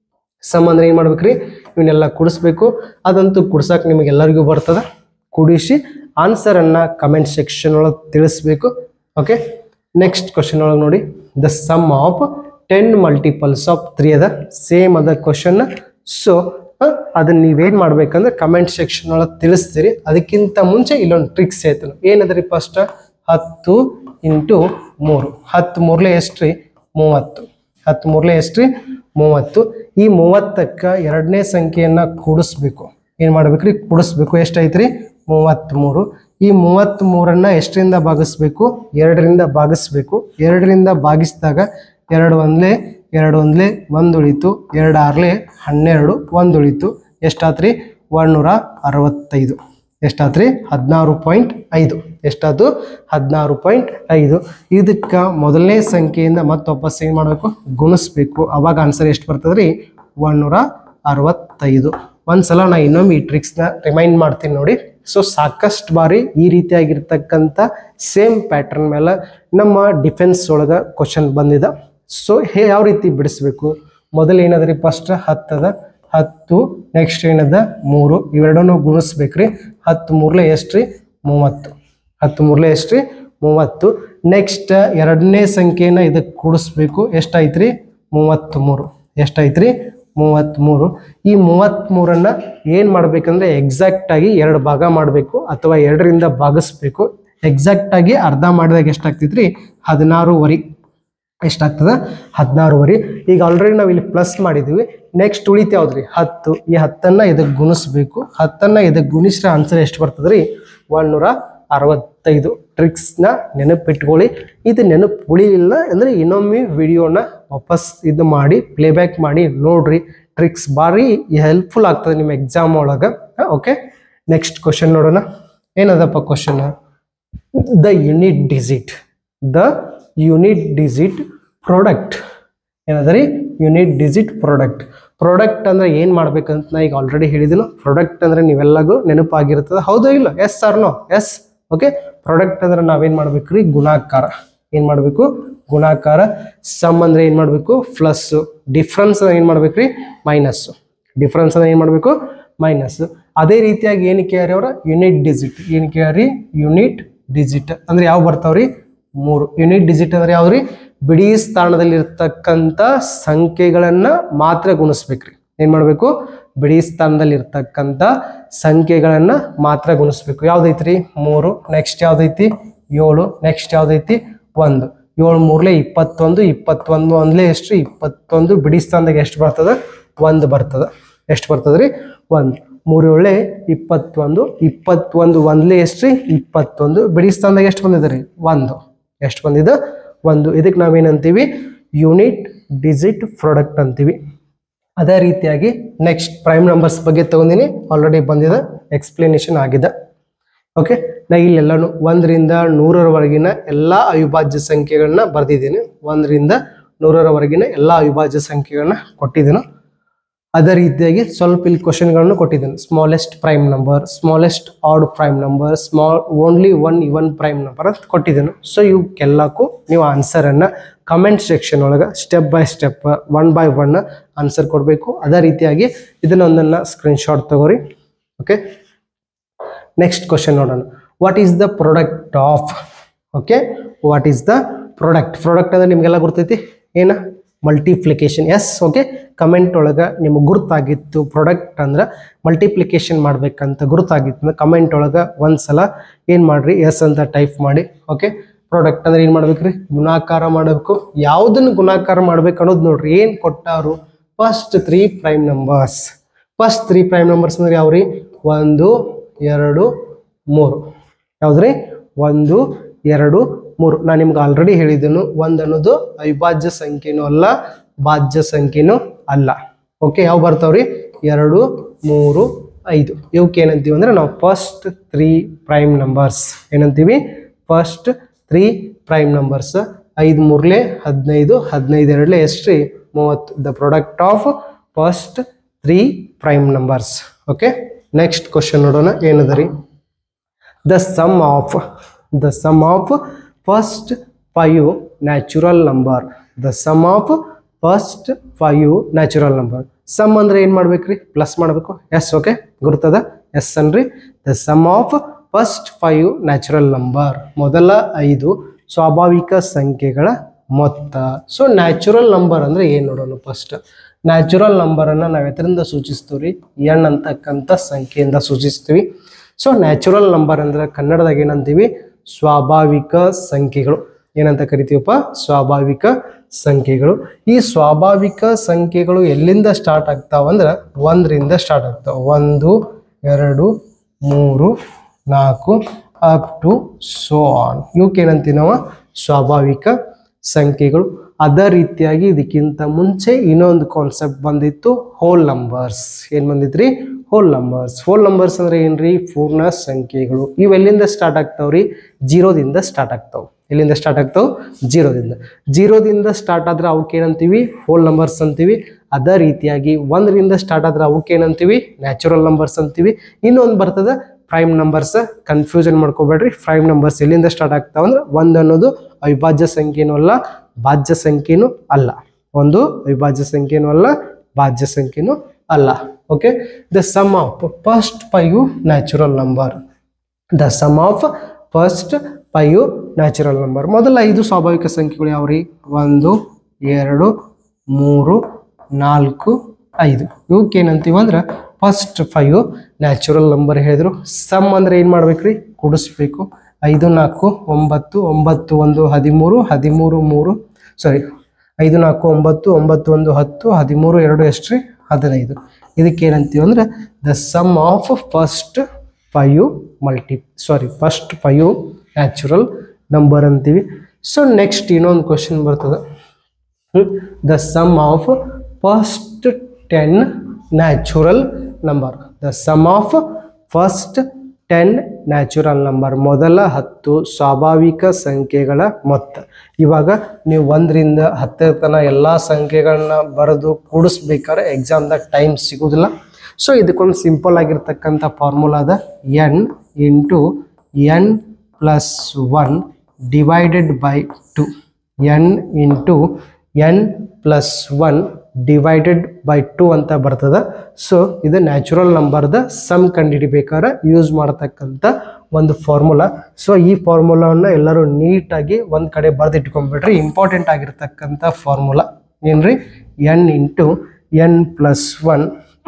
A: ಸಮ್ ಅಂದ್ರೆ ಏನು ಮಾಡ್ಬೇಕ್ರಿ ಇವನ್ನೆಲ್ಲ ಕೂಡಿಸ್ಬೇಕು ಅದಂತೂ ಕುಡ್ಸಕ್ಕೆ ನಿಮಗೆ ಎಲ್ಲರಿಗೂ ಬರ್ತದ ಕೂಡಿಸಿ ಆನ್ಸರನ್ನು ಕಮೆಂಟ್ ಸೆಕ್ಷನ್ ಒಳಗೆ ತಿಳಿಸ್ಬೇಕು ಓಕೆ ನೆಕ್ಸ್ಟ್ ಕ್ವಶನ್ ಒಳಗೆ ನೋಡಿ the sum of ten multiples of three ಅದ ಸೇಮ್ ಅದ ಕ್ವಶನ್ ಸೊ ಅದನ್ನ ನೀವೇನು ಮಾಡ್ಬೇಕಂದ್ರೆ ಕಮೆಂಟ್ ಸೆಕ್ಷನ್ ಒಳಗೆ ತಿಳಿಸ್ತೀರಿ ಅದಕ್ಕಿಂತ ಮುಂಚೆ ಇಲ್ಲೊಂದು ಟ್ರಿಕ್ಸ್ ಹೇಳ್ತೀನಿ ಏನದ ರೀ ಫಸ್ಟ್ ಹತ್ತು ಇಂಟು ಮೂರು ಹತ್ತು ಮೂರಲೆ ಎಷ್ಟು ರೀ ಮೂವತ್ತು ಹತ್ತು ಮೂರಲೆ ಎಷ್ಟು ರೀ ಮೂವತ್ತು ಈ ಮೂವತ್ತಕ್ಕೆ ಎರಡನೇ ಸಂಖ್ಯೆಯನ್ನು ಕೂಡಿಸ್ಬೇಕು ಏನು ಮಾಡ್ಬೇಕ್ರಿ ಕೂಡಿಸ್ಬೇಕು ಎಷ್ಟೈತ್ರಿ ಮೂವತ್ತ್ಮೂರು ಈ ಮೂವತ್ತ್ಮೂರನ್ನು ಎಷ್ಟರಿಂದ ಭಾಗಿಸ್ಬೇಕು ಎರಡರಿಂದ ಭಾಗಿಸ್ಬೇಕು ಎರಡರಿಂದ ಭಾಗಿಸಿದಾಗ ಎರಡು ಒಂದ್ಲೆ ಎರಡು ಒಂದ್ಲೆ ಒಂದು ಉಳಿತು ಎರಡು ಆರ್ಲೆ ಹನ್ನೆರಡು ಒಂದು ಉಳಿತು ಎಷ್ಟಾತ್ರಿ ಒಂದೂರ ಅರವತ್ತೈದು ಎಷ್ಟಾತ್ರಿ ಹದಿನಾರು ಪಾಯಿಂಟ್ ಐದು ಎಷ್ಟಾಯ್ತು ಹದಿನಾರು ಪಾಯಿಂಟ್ ಐದು ಇದಕ್ಕೆ ಮೊದಲನೇ ಸಂಖ್ಯೆಯಿಂದ ಮತ್ತೆ ವಾಪಸ್ ಏನು ಮಾಡಬೇಕು ಗುಣಿಸ್ಬೇಕು ಅವಾಗ ಆನ್ಸರ್ ಎಷ್ಟು ಬರ್ತದೆ ರೀ ಒಂದೂರ ಅರವತ್ತೈದು ಒಂದ್ಸಲ ನಾ ಇನ್ನೊಮ್ಮೆ ಈ ಟ್ರಿಕ್ಸ್ನ ರಿಮೈಂಡ್ ಮಾಡ್ತೀನಿ ನೋಡಿ ಸೊ ಸಾಕಷ್ಟು ಬಾರಿ ಈ ರೀತಿಯಾಗಿರ್ತಕ್ಕಂಥ ಸೇಮ್ ಪ್ಯಾಟರ್ನ್ ಮೇಲೆ ನಮ್ಮ ಡಿಫೆನ್ಸ್ ಒಳಗೆ ಕ್ವಶನ್ ಬಂದಿದೆ ಸೊ ಹೇ ಯಾವ ರೀತಿ ಬಿಡಿಸ್ಬೇಕು ಮೊದಲು ಏನದ ಫಸ್ಟ್ ಹತ್ತದ ಹತ್ತು ನೆಕ್ಸ್ಟ್ ಏನದ ಮೂರು ಇವೆರಡನ್ನು ಗುಣಿಸ್ಬೇಕ್ರಿ ಹತ್ತು ಮೂರ್ಲೆ ಎಷ್ಟು ರೀ ಮೂವತ್ತು ಹತ್ತು ಮೂರ್ಲೆ ಎಷ್ಟು ರೀ ಮೂವತ್ತು ನೆಕ್ಸ್ಟ್ ಎರಡನೇ ಸಂಖ್ಯೆನ ಇದಕ್ಕೆ ಕೂಡಿಸ್ಬೇಕು ಎಷ್ಟಾಯ್ತು ಮೂವತ್ತ್ಮೂರು ಎಷ್ಟಾಯ್ತು ಮೂವತ್ತ್ಮೂರು ಈ ಮೂವತ್ತ್ಮೂರನ್ನು ಏನು ಮಾಡಬೇಕಂದ್ರೆ ಎಕ್ಸಾಕ್ಟಾಗಿ ಎರಡು ಭಾಗ ಮಾಡಬೇಕು ಅಥವಾ ಎರಡರಿಂದ ಭಾಗಿಸ್ಬೇಕು ಎಕ್ಸಾಕ್ಟಾಗಿ ಅರ್ಧ ಮಾಡಿದಾಗ ಎಷ್ಟಾಗ್ತೈತ್ರಿ ಹದಿನಾರೂವರೆ ಎಷ್ಟಾಗ್ತದ ಹದಿನಾರೂವರೆ ಈಗ ಆಲ್ರೆಡಿ ನಾವು ಇಲ್ಲಿ ಪ್ಲಸ್ ಮಾಡಿದ್ದೀವಿ ನೆಕ್ಸ್ಟ್ ಉಳಿತು ಯಾವ್ದು ರೀ ಹತ್ತು ಈ ಹತ್ತನ್ನು ಇದಕ್ಕೆ ಗುಣಿಸ್ಬೇಕು ಹತ್ತನ್ನು ಇದಕ್ಕೆ ಗುಣಿಸಿದ್ರೆ ಆನ್ಸರ್ ಎಷ್ಟು ಬರ್ತದೆ ರೀ ಒಂದೂರ ಅರವತ್ತೈದು ಟ್ರಿಕ್ಸ್ನ ನೆನಪಿಟ್ಕೊಳ್ಳಿ ಇದು ನೆನಪು ಉಳಿಲಿಲ್ಲ ಅಂದರೆ ಇನ್ನೊಮ್ಮೆ ವಿಡಿಯೋನ ವಾಪಸ್ ಇದು ಮಾಡಿ ಪ್ಲೇಬ್ಯಾಕ್ ಮಾಡಿ ನೋಡ್ರಿ ಟ್ರಿಕ್ಸ್ ಭಾರಿ ಹೆಲ್ಪ್ಫುಲ್ ಆಗ್ತದೆ ನಿಮ್ಮ ಎಕ್ಸಾಮ್ ಒಳಗೆ ಓಕೆ ನೆಕ್ಸ್ಟ್ ಕ್ವಶನ್ ನೋಡೋಣ ಏನದಪ್ಪ question the unit digit the unit digit product ಏನದ ರೀ ಯುನಿಟ್ ಡಿಜಿಟ್ ಪ್ರಾಡಕ್ಟ್ ಪ್ರಾಡಕ್ಟ್ ಅಂದ್ರೆ ಏನು ಮಾಡ್ಬೇಕಂತ ನಾ ಈಗ ಆಲ್ರೆಡಿ ಹೇಳಿದನು ಪ್ರಾಡಕ್ಟ್ ಅಂದ್ರೆ ನೀವೆಲ್ಲಗೂ ನೆನಪಾಗಿರ್ತದೆ ಹೌದೋ ಇಲ್ಲ yes or no yes okay product ಅಂದ್ರೆ ನಾವೇನು ಮಾಡ್ಬೇಕ್ರಿ ಗುಣಾಕಾರ ಏನು ಮಾಡಬೇಕು ಗುಣಾಕಾರ ಸಮ್ ಅಂದ್ರೆ ಏನು ಮಾಡಬೇಕು ಪ್ಲಸ್ ಡಿಫ್ರೆನ್ಸ್ ಏನು ಮಾಡ್ಬೇಕ್ರಿ ಮೈನಸ್ ಡಿಫ್ರೆನ್ಸ್ ಅಂದ್ರೆ ಏನು ಮಾಡಬೇಕು ಮೈನಸ್ ಅದೇ ರೀತಿಯಾಗಿ ಏನು ಕೇಳ್ರಿ ಅವರ ಯುನಿಟ್ ಡಿಜಿಟ್ ಏನು ಕೇಳ್ರಿ ಯುನಿಟ್ ಡಿಜಿಟ್ ಅಂದ್ರೆ ಯಾವ ಬರ್ತಾವ್ರಿ ಮೂರು ಯುನಿಟ್ ಡಿಜಿಟ್ ಅಂದ್ರೆ ಯಾವ್ದ್ರಿ ಬಿಡಿ ಸ್ಥಾನದಲ್ಲಿರ್ತಕ್ಕಂಥ ಸಂಖ್ಯೆಗಳನ್ನ ಮಾತ್ರ ಗುಣಿಸ್ಬೇಕ್ರಿ ಏನ್ ಮಾಡಬೇಕು ಬಿಡಿ ಸ್ಥಾನದಲ್ಲಿರ್ತಕ್ಕಂಥ ಸಂಖ್ಯೆಗಳನ್ನ ಮಾತ್ರ ಗುಣಿಸ್ಬೇಕು ಯಾವ್ದೈತ್ರಿ ಮೂರು ನೆಕ್ಸ್ಟ್ ಯಾವ್ದೈತಿ ಏಳು ನೆಕ್ಸ್ಟ್ ಯಾವ್ದೈತಿ ಒಂದು ಏಳು ಮೂರ್ಲೆ ಇಪ್ಪತ್ತೊಂದು ಇಪ್ಪತ್ತೊಂದು ಒಂದ್ಲೆ ಎಷ್ಟು ಇಪ್ಪತ್ತೊಂದು ಬಿಡಿ ಸ್ಥಾನದಾಗ ಎಷ್ಟು ಬರ್ತದ ಒಂದು ಬರ್ತದ ಎಷ್ಟು ಬರ್ತದ್ರಿ ಒಂದು ಮೂರು ಏಳೆ ಇಪ್ಪತ್ತೊಂದು ಇಪ್ಪತ್ತೊಂದು ಒಂದ್ಲೆ ಎಷ್ಟು ರೀ ಇಪ್ಪತ್ತೊಂದು ಬಿಡಿ ಸ್ಥಾನದಾಗ ಎಷ್ಟು ಬಂದಿದೆ ರೀ ಒಂದು ಎಷ್ಟು ಬಂದಿದೆ ಒಂದು ಇದಕ್ಕೆ ನಾವೇನಂತೀವಿ ಯೂನಿಟ್ ಡಿಜಿಟ್ ಪ್ರಾಡಕ್ಟ್ ಅಂತೀವಿ ಅದೇ ರೀತಿಯಾಗಿ ನೆಕ್ಸ್ಟ್ ಪ್ರೈಮ್ ನಂಬರ್ಸ್ ಬಗ್ಗೆ ತಗೊಂಡಿನಿ ಆಲ್ರೆಡಿ ಬಂದಿದೆ ಎಕ್ಸ್ಪ್ಲನೇಷನ್ ಆಗಿದೆ ಓಕೆ ನಾ ಇಲ್ಲೆಲ್ಲನೂ ಒಂದರಿಂದ ನೂರರವರೆಗಿನ ಎಲ್ಲ ಅವಿಭಾಜ್ಯ ಸಂಖ್ಯೆಗಳನ್ನ ಬರೆದಿದ್ದೀನಿ ಒಂದರಿಂದ ನೂರರವರೆಗಿನ ಎಲ್ಲ ಅವಿಭಾಜ್ಯ ಸಂಖ್ಯೆಗಳನ್ನ ಕೊಟ್ಟಿದ್ದೀನಿ ಅದೇ ರೀತಿಯಾಗಿ ಸ್ವಲ್ಪ ಇಲ್ಲಿ ಕ್ವಶನ್ಗಳನ್ನು ಕೊಟ್ಟಿದ್ದೇನೆ smallest prime number smallest odd prime number small only one even prime number ಅಂತ ಕೊಟ್ಟಿದ್ದೇನೆ ಸೊ ಇವಕ್ಕೆಲ್ಲಕ್ಕೂ ನೀವು ಆನ್ಸರನ್ನು ಕಮೆಂಟ್ ಸೆಕ್ಷನ್ ಒಳಗೆ step by step one by one answer ಕೊಡಬೇಕು ಅದೇ ರೀತಿಯಾಗಿ ಇದನ್ನೊಂದನ್ನು ಸ್ಕ್ರೀನ್ಶಾಟ್ ತಗೋರಿ ಓಕೆ ನೆಕ್ಸ್ಟ್ ಕ್ವಶನ್ ನೋಡೋಣ what is the product of okay what is the product product ಅಂದ್ರೆ ನಿಮಗೆಲ್ಲ ಗೊತ್ತೈತಿ ಏನ ಮಲ್ಟಿಪ್ಲಿಕೇಶನ್ ಎಸ್ ಓಕೆ ಕಮೆಂಟ್ ಒಳಗೆ ನಿಮಗೆ ಗುರುತಾಗಿತ್ತು ಪ್ರಾಡಕ್ಟ್ ಅಂದ್ರೆ ಮಲ್ಟಿಪ್ಲಿಕೇಶನ್ ಮಾಡ್ಬೇಕಂತ ಗುರುತಾಗಿತ್ತು ಅಂದ್ರೆ ಕಮೆಂಟ್ ಒಳಗೆ ಒಂದ್ಸಲ ಏನು ಮಾಡ್ರಿ ಎಸ್ ಅಂತ ಟೈಪ್ ಮಾಡಿ ಓಕೆ ಪ್ರಾಡಕ್ಟ್ ಅಂದ್ರೆ ಏನು ಮಾಡ್ಬೇಕ್ರಿ ಗುಣಾಕಾರ ಮಾಡಬೇಕು ಯಾವುದನ್ನು ಗುಣಾಕಾರ ಮಾಡ್ಬೇಕು ಅನ್ನೋದು ನೋಡ್ರಿ ಏನು ಕೊಟ್ಟಾರು first three prime numbers first three prime numbers ಅಂದ್ರೆ ಯಾವ್ರಿ ಒಂದು ಎರಡು ಮೂರು ಯಾವ್ದ್ರಿ ಒಂದು ಎರಡು ಮೂರು ನಾನು ನಿಮ್ಗೆ ಆಲ್ರೆಡಿ ಹೇಳಿದ್ದೆನು ಒಂದು ಅನ್ನೋದು ಅವಿಭಾಜ್ಯ ಸಂಖ್ಯೆನೂ ಅಲ್ಲ ಭಾಜ್ಯ ಸಂಖ್ಯೆನೂ ಅಲ್ಲ ಓಕೆ ಯಾವ ಬರ್ತಾವ್ರಿ ಎರಡು ಮೂರು ಐದು ಇವಕ್ಕೆ ಏನಂತೀವಿ ಅಂದ್ರೆ ನಾವು ಫಸ್ಟ್ ತ್ರೀ ಪ್ರೈಮ್ ನಂಬರ್ಸ್ ಏನಂತೀವಿ ಫಸ್ಟ್ ತ್ರೀ ಪ್ರೈಮ್ ನಂಬರ್ಸ್ ಐದು ಮೂರ್ಲೆ ಹದಿನೈದು ಹದಿನೈದು ಎರಡ್ಲೆ ಎಷ್ಟು ರೀ ಮೂವತ್ತು the product of first three prime numbers okay next question ನೋಡೋಣ ಏನದ ರೀ the sum of the sum of first five natural number the sum of first five natural number sum ಅಂದ್ರೆ ಏನು ಮಾಡ್ಬೇಕ್ರಿ ಪ್ಲಸ್ ಮಾಡಬೇಕು ಎಸ್ ಓಕೆ ಗುರ್ತದ yes ಅನ್ರಿ the sum of first five natural number ಮೊದಲ ಐದು ಸ್ವಾಭಾವಿಕ ಸಂಖ್ಯೆಗಳ ಮೊತ್ತ ಸೊ ನ್ಯಾಚುರಲ್ ನಂಬರ್ ಅಂದ್ರೆ ಏನು ನೋಡೋಣ ಫಸ್ಟ್ ನ್ಯಾಚುರಲ್ ನಂಬರನ್ನು ನಾವು ಎದರಿಂದ ಸೂಚಿಸ್ತೀವಿ ರೀ ಎಣ್ ಅಂತಕ್ಕಂಥ ಸಂಖ್ಯೆಯಿಂದ ಸೂಚಿಸ್ತೀವಿ ಸೊ ನ್ಯಾಚುರಲ್ ನಂಬರ್ ಅಂದ್ರೆ ಕನ್ನಡದಾಗ ಏನಂತೀವಿ ಸ್ವಾಭಾವಿಕ ಸಂಖ್ಯೆಗಳು ಏನಂತ ಕರಿತೀವಪ್ಪ ಸ್ವಾಭಾವಿಕ ಸಂಖ್ಯೆಗಳು ಈ ಸ್ವಾಭಾವಿಕ ಸಂಖ್ಯೆಗಳು ಎಲ್ಲಿಂದ ಸ್ಟಾರ್ಟ್ ಆಗ್ತಾವಂದ್ರೆ ಒಂದರಿಂದ ಸ್ಟಾರ್ಟ್ ಆಗ್ತಾವ ಒಂದು ಎರಡು ಮೂರು ನಾಲ್ಕು ಅಪ್ ಟು ಸೋ ಆನ್ ಇವಕ್ಕೆ ಏನಂತೀವಿ ನಾವು ಸ್ವಾಭಾವಿಕ ಸಂಖ್ಯೆಗಳು ಅದೇ ರೀತಿಯಾಗಿ ಇದಕ್ಕಿಂತ ಮುಂಚೆ ಇನ್ನೊಂದು ಕಾನ್ಸೆಪ್ಟ್ ಬಂದಿತ್ತು ಹೋಲ್ ನಂಬರ್ಸ್ ಏನು ಬಂದಿತ್ರಿ ಹೋಲ್ ನಂಬರ್ಸ್ ಹೋಲ್ ನಂಬರ್ಸ್ ಅಂದ್ರೆ ಏನ್ರಿ ಪೂರ್ಣ ಸಂಖ್ಯೆಗಳು ಇವೆಲ್ಲಿಂದ ಸ್ಟಾರ್ಟ್ ಆಗ್ತಾವ್ರಿ ಜೀರೋದಿಂದ ಸ್ಟಾರ್ಟ್ ಆಗ್ತಾವ್ ಎಲ್ಲಿಂದ ಸ್ಟಾರ್ಟ್ ಆಗ್ತಾವ್ ಜೀರೋದಿಂದ ಜೀರೋದಿಂದ ಸ್ಟಾರ್ಟ್ ಆದ್ರೆ ಅವಕ್ಕೆ ಏನಂತೀವಿ ಹೋಲ್ ನಂಬರ್ಸ್ ಅಂತೀವಿ ಅದೇ ರೀತಿಯಾಗಿ ಒಂದರಿಂದ ಸ್ಟಾರ್ಟ್ ಆದ್ರೆ ಅವಕ್ಕೆ ಏನಂತೀವಿ ನ್ಯಾಚುರಲ್ ನಂಬರ್ಸ್ ಅಂತೀವಿ ಇನ್ನೊಂದು ಬರ್ತದೆ ಪ್ರೈಮ್ ನಂಬರ್ಸ್ ಕನ್ಫ್ಯೂಷನ್ ಮಾಡ್ಕೋಬೇಡ್ರಿ ಪ್ರೈಮ್ ನಂಬರ್ಸ್ ಎಲ್ಲಿಂದ ಸ್ಟಾರ್ಟ್ ಆಗ್ತಾವ ಅಂದ್ರೆ ಒಂದು ಅನ್ನೋದು ಅವಿಭಾಜ್ಯ ಸಂಖ್ಯೆನೂ ಅಲ್ಲ ಭಾಜ್ಯ ಸಂಖ್ಯೆನೂ ಅಲ್ಲ ಒಂದು ಅವಿಭಾಜ್ಯ ಸಂಖ್ಯೆನೂ ಅಲ್ಲ ಭಾಜ್ಯ ಸಂಖ್ಯೆನೂ ಅಲ್ಲ okay the sum of first five natural number the sum of first five natural number ಮೊದಲ ಐದು ಸ್ವಾಭಾವಿಕ ಸಂಖ್ಯೆಗಳು ಯಾವ್ರಿ ಒಂದು ಎರಡು ಮೂರು ನಾಲ್ಕು ಐದು ಇವಕ್ಕೆ ಏನಂತೀವಿ ಅಂದ್ರೆ ಫಸ್ಟ್ ಫೈವ್ ನ್ಯಾಚುರಲ್ ನಂಬರ್ ಹೇಳಿದ್ರು ಸಮ್ ಅಂದ್ರೆ ಏನು ಮಾಡ್ಬೇಕ್ರಿ ಕೂಡಿಸ್ಬೇಕು ಐದು ನಾಲ್ಕು ಒಂಬತ್ತು ಒಂಬತ್ತು ಒಂದು ಹದಿಮೂರು ಹದಿಮೂರು ಮೂರು ಸಾರಿ ಐದು ನಾಲ್ಕು ಒಂಬತ್ತು ಒಂಬತ್ತು ಒಂದು ಹತ್ತು ಹದಿಮೂರು ಎರಡು ಎಷ್ಟು ರೀ ಹದಿನೈದು ಇದಕ್ಕೆ ಏನಂತೀವಿ ಅಂದ್ರೆ the sum of first five multi sorry first five natural number ಅಂತೀವಿ ಸೊ ನೆಕ್ಸ್ಟ್ ಇನ್ನೊಂದು ಕ್ವಶನ್ ಬರ್ತದೆ the sum of first ten natural number the sum of first ten natural number ಮೊದಲ ಹತ್ತು ಸ್ವಾಭಾವಿಕ ಸಂಖ್ಯೆಗಳ ಮೊತ್ತ ಇವಾಗ ನೀವು ಒಂದರಿಂದ ಹತ್ತರ ತನಕ ಎಲ್ಲ ಸಂಖ್ಯೆಗಳನ್ನ ಬರೆದು ಕೂಡಿಸ್ಬೇಕಾದ್ರೆ ಎಕ್ಸಾಮ್ದಾಗ ಟೈಮ್ ಸಿಗೋದಿಲ್ಲ ಸೊ ಇದಕ್ಕೊಂದು ಸಿಂಪಲ್ ಆಗಿರ್ತಕ್ಕಂಥ ಫಾರ್ಮುಲಾ ಅದ n into n plus one divided by two n into n plus one divided by two ಅಂತ ಬರ್ತದ ಸೊ ಇದು ನ್ಯಾಚುರಲ್ ನಂಬರ್ದ ಸಮ್ ಕಂಡುಹಿಡಿಬೇಕಾದ್ರೆ ಯೂಸ್ ಮಾಡತಕ್ಕಂಥ ಒಂದು ಫಾರ್ಮುಲಾ ಸೊ ಈ ಫಾರ್ಮುಲಾವನ್ನು ಎಲ್ಲರೂ ನೀಟಾಗಿ ಒಂದು ಕಡೆ ಬರೆದಿಟ್ಕೊಂಡ್ಬಿಡ್ರಿ ಇಂಪಾರ್ಟೆಂಟ್ ಆಗಿರ್ತಕ್ಕಂಥ ಫಾರ್ಮುಲಾ ಏನ್ರಿ n into n plus one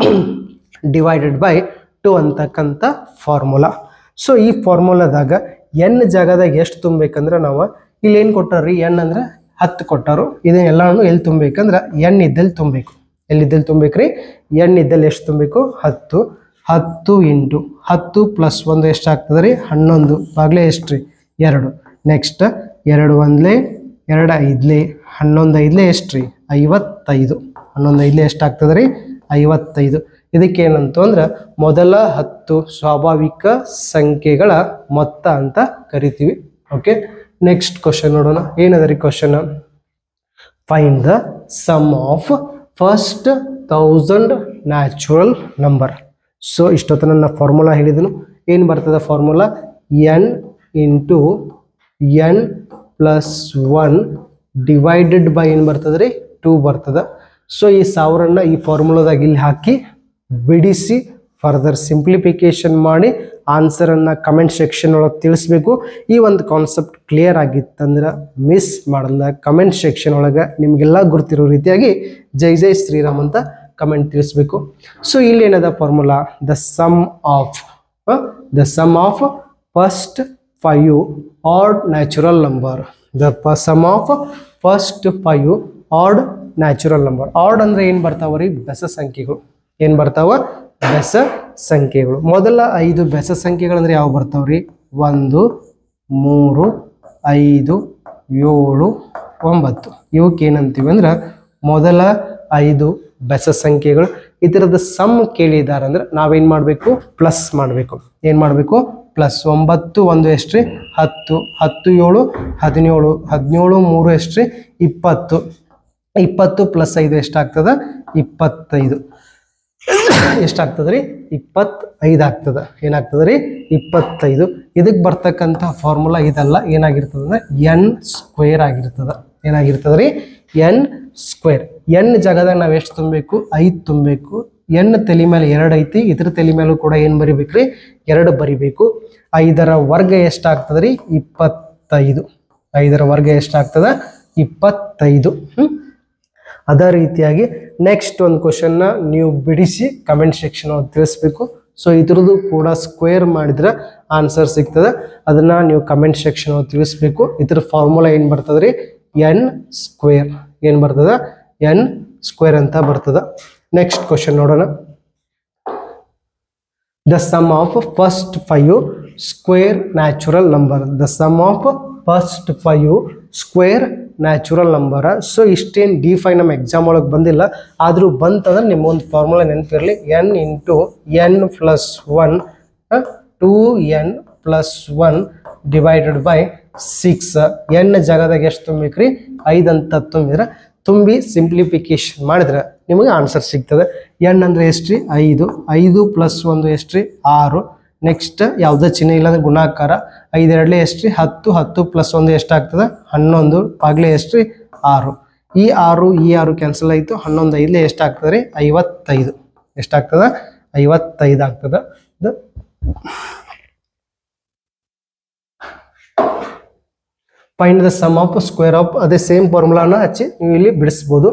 A: divided by two ಅಂತಕ್ಕಂಥ ಫಾರ್ಮುಲಾ ಸೊ ಈ ಫಾರ್ಮುಲಾದಾಗ ಎನ್ ಜಾಗದಾಗ ಎಷ್ಟು ತುಂಬಬೇಕಂದ್ರೆ ನಾವು ಇಲ್ಲಿ ಏನು ಕೊಟ್ಟಾರ್ರಿ ಎನ್ ಅಂದ್ರೆ ಹತ್ತು ಕೊಟ್ಟಾರು ಇದನ್ನೆಲ್ಲನೂ ಎಲ್ಲಿ ತುಂಬಬೇಕಂದ್ರೆ ಎನ್ ಇದ್ದಲ್ಲಿ ತುಂಬಬೇಕು ಎಲ್ಲಿದ್ದಲ್ಲಿ ತುಂಬಬೇಕ್ರಿ ಎನ್ ಇದ್ದಲ್ಲಿ ಎಷ್ಟು ತುಂಬಬೇಕು ಹತ್ತು ಹತ್ತು ಇಂಟು ಹತ್ತು ಪ್ಲಸ್ ಒಂದು ಎಷ್ಟು ಆಗ್ತದೆ ರೀ ಹನ್ನೊಂದು ಬಾಗ್ಲೇ ಎಷ್ಟು ರೀ ಎರಡು ನೆಕ್ಸ್ಟ್ ಎರಡು ಒಂದ್ಲೆ ಎರಡು ಐದ್ಲೆ ಹನ್ನೊಂದು ಐದ್ಲೆ ಎಷ್ಟು ರೀ ಐವತ್ತೈದು ಹನ್ನೊಂದು ಐದ್ಲೆ ಎಷ್ಟು ಆಗ್ತದೆ ರೀ ಐವತ್ತೈದು ಇದಕ್ಕೆ ಏನಂತ ಅಂದ್ರೆ ಮೊದಲ ಹತ್ತು ಸ್ವಾಭಾವಿಕ ಸಂಖ್ಯೆಗಳ ಮೊತ್ತ ಅಂತ ಕರಿತೀವಿ ಓಕೆ ನೆಕ್ಸ್ಟ್ ಕ್ವಶನ್ ನೋಡೋಣ ಏನದ ರೀ question find the sum of first thousand natural number so ಇಷ್ಟೊತ್ತು ನನ್ನ ಫಾರ್ಮುಲಾ ಹೇಳಿದನು ಏನು ಬರ್ತದೆ formula n into n plus one divided by ಏನು ಬರ್ತದೆ ರೀ ಟೂ ಬರ್ತದೆ ಸೊ ಈ ಸಾವಿರನ್ನ ಈ ಫಾರ್ಮುಲಾದಾಗ ಇಲ್ಲಿ ಹಾಕಿ ಬಿಡಿಸಿ ಫರ್ದರ್ ಸಿಂಪ್ಲಿಫಿಕೇಶನ್ ಮಾಡಿ ಆನ್ಸರನ್ನು ಕಮೆಂಟ್ ಸೆಕ್ಷನ್ ಒಳಗೆ ತಿಳಿಸ್ಬೇಕು ಈ ಒಂದು ಕಾನ್ಸೆಪ್ಟ್ ಕ್ಲಿಯರ್ ಆಗಿತ್ತಂದ್ರೆ ಮಿಸ್ ಮಾಡಲ್ಲ ಕಮೆಂಟ್ ಸೆಕ್ಷನ್ ಒಳಗೆ ನಿಮಗೆಲ್ಲ ಗುರ್ತಿರೋ ರೀತಿಯಾಗಿ ಜೈ ಜೈ ಶ್ರೀರಾಮ್ ಅಂತ ಕಮೆಂಟ್ ತಿಳಿಸ್ಬೇಕು ಸೊ ಇಲ್ಲಿ ಏನದ formula the sum of the sum of first five odd natural number the sum of first five odd natural number odd ಅಂದ್ರೆ ಏನು ಬರ್ತಾವ ರೀ ಬೆಸ ಸಂಖ್ಯೆಗಳು ಏನು ಬರ್ತಾವ ಬೆಸ ಸಂಖ್ಯೆಗಳು ಮೊದಲ ಐದು ಬೆಸ ಸಂಖ್ಯೆಗಳಂದ್ರೆ ಯಾವ ಬರ್ತಾವ್ರಿ ಒಂದು ಮೂರು ಐದು ಏಳು ಒಂಬತ್ತು ಇವಕ್ಕೆ ಏನಂತೀವಿ ಅಂದ್ರೆ ಮೊದಲ ಐದು ಬೆಸ ಸಂಖ್ಯೆಗಳು ಇದರದ ಸಮ್ ಕೇಳಿದ್ದಾರೆ ಅಂದ್ರೆ ನಾವೇನು ಮಾಡಬೇಕು ಪ್ಲಸ್ ಮಾಡಬೇಕು ಏನು ಮಾಡಬೇಕು ಪ್ಲಸ್ ಒಂಬತ್ತು ಒಂದು ಎಷ್ಟ್ರಿ ಹತ್ತು ಹತ್ತು ಏಳು ಹದಿನೇಳು ಹದಿನೇಳು ಮೂರು ಎಷ್ಟ್ರಿ ಇಪ್ಪತ್ತು ಇಪ್ಪತ್ತು ಪ್ಲಸ್ ಐದು ಎಷ್ಟಾಗ್ತದ ಇಪ್ಪತ್ತೈದು ಎಷ್ಟಾಗ್ತದೆ ರೀ ಇಪ್ಪತ್ತೈದು ಆಗ್ತದೆ ಏನಾಗ್ತದೆ ರೀ ಇಪ್ಪತ್ತೈದು ಇದಕ್ಕೆ ಬರ್ತಕ್ಕಂಥ ಫಾರ್ಮುಲಾ ಇದೆಲ್ಲ ಏನಾಗಿರ್ತದೆ ಅಂದ್ರೆ ಎನ್ ಸ್ಕ್ವೇರ್ ಆಗಿರ್ತದೆ ಏನಾಗಿರ್ತದೆ ರೀ ಎನ್ ಸ್ಕ್ವೇರ್ ಎನ್ ಜಾಗದಾಗ ನಾವು ಎಷ್ಟು ತುಂಬಬೇಕು ಐದು ತುಂಬಬೇಕು ಎನ್ ತಲೆ ಮೇಲೆ ಎರಡು ಐತಿ ಇದ್ರ ತಲೆ ಮೇಲೂ ಕೂಡ ಏನು ಬರಿಬೇಕ್ರಿ ಎರಡು ಬರಿಬೇಕು ಐದರ ವರ್ಗ ಎಷ್ಟಾಗ್ತದೆ ರೀ ಇಪ್ಪತ್ತೈದು ಐದರ ವರ್ಗ ಎಷ್ಟಾಗ್ತದ ಇಪ್ಪತ್ತೈದು ಹ್ಮ್ ಅದೇ ರೀತಿಯಾಗಿ ನೆಕ್ಸ್ಟ್ ಒಂದು ಕ್ವಶನ್ನ ನೀವು ಬಿಡಿಸಿ ಕಮೆಂಟ್ ಸೆಕ್ಷನ್ ಒಳಗೆ ತಿಳಿಸ್ಬೇಕು ಸೊ ಇದ್ರದ್ದು ಕೂಡ ಸ್ಕ್ವೇರ್ ಮಾಡಿದ್ರೆ ಆನ್ಸರ್ ಸಿಗ್ತದೆ ಅದನ್ನ ನೀವು ಕಮೆಂಟ್ ಸೆಕ್ಷನ್ ಒಳಗೆ ತಿಳಿಸ್ಬೇಕು ಇದ್ರ ಫಾರ್ಮುಲಾ ಏನು ಬರ್ತದೆ ರೀ ಎನ್ ಸ್ಕ್ವೇರ್ ಏನು ಬರ್ತದ ಎನ್ ಸ್ಕ್ವೇರ್ ಅಂತ ಬರ್ತದ ನೆಕ್ಸ್ಟ್ ಕ್ವಶನ್ ನೋಡೋಣ the sum of first five square natural number the sum of first five square natural number so ಇಷ್ಟೇನು ಡಿ ಫೈ ನಮ್ಮ ಎಕ್ಸಾಮ್ ಒಳಗೆ ಬಂದಿಲ್ಲ ಆದರೂ ಬಂತಂದ್ರೆ ನಿಮ್ಮ ಒಂದು ಫಾರ್ಮುಲಾ ನೆನಪಿರಲಿ n into n plus one two n plus one divided by six n ಜಾಗದಾಗ ಎಷ್ಟು ತುಂಬಬೇಕ್ರಿ ಐದು ಅಂತ ತುಂಬಿದ್ರೆ ತುಂಬಿ ಸಿಂಪ್ಲಿಫಿಕೇಶನ್ ಮಾಡಿದ್ರೆ ನಿಮಗೆ ಆನ್ಸರ್ ಸಿಗ್ತದೆ ಎನ್ ಅಂದರೆ ಎಷ್ಟು ರೀ ಐದು ಐದು ಪ್ಲಸ್ ಒಂದು ಎಷ್ಟು ರೀ ಆರು ನೆಕ್ಸ್ಟ್ ಯಾವುದೇ ಚಿಹ್ನೆ ಇಲ್ಲಾಂದ್ರೆ ಗುಣಾಕಾರ ಐದು ಎರಡಲೇ ಎಷ್ಟು ರೀ ಹತ್ತು ಹತ್ತು ಪ್ಲಸ್ ಒಂದು ಎಷ್ಟಾಗ್ತದೆ ಹನ್ನೊಂದು ಬಾಗ್ಲೆ ಎಷ್ಟು ರೀ ಆರು ಈ ಆರು ಈ ಆರು ಕ್ಯಾನ್ಸಲ್ ಆಯಿತು ಹನ್ನೊಂದು ಐದಲೇ ಎಷ್ಟಾಗ್ತದೆ ರೀ ಐವತ್ತೈದು ಎಷ್ಟಾಗ್ತದ ಐವತ್ತೈದು ಆಗ್ತದ ಇದು find the sum of square of ಅದೇ ಸೇಮ್ ಫಾರ್ಮುಲಾನ ಹಚ್ಚಿ ನೀವು ಇಲ್ಲಿ ಬಿಡಿಸ್ಬೋದು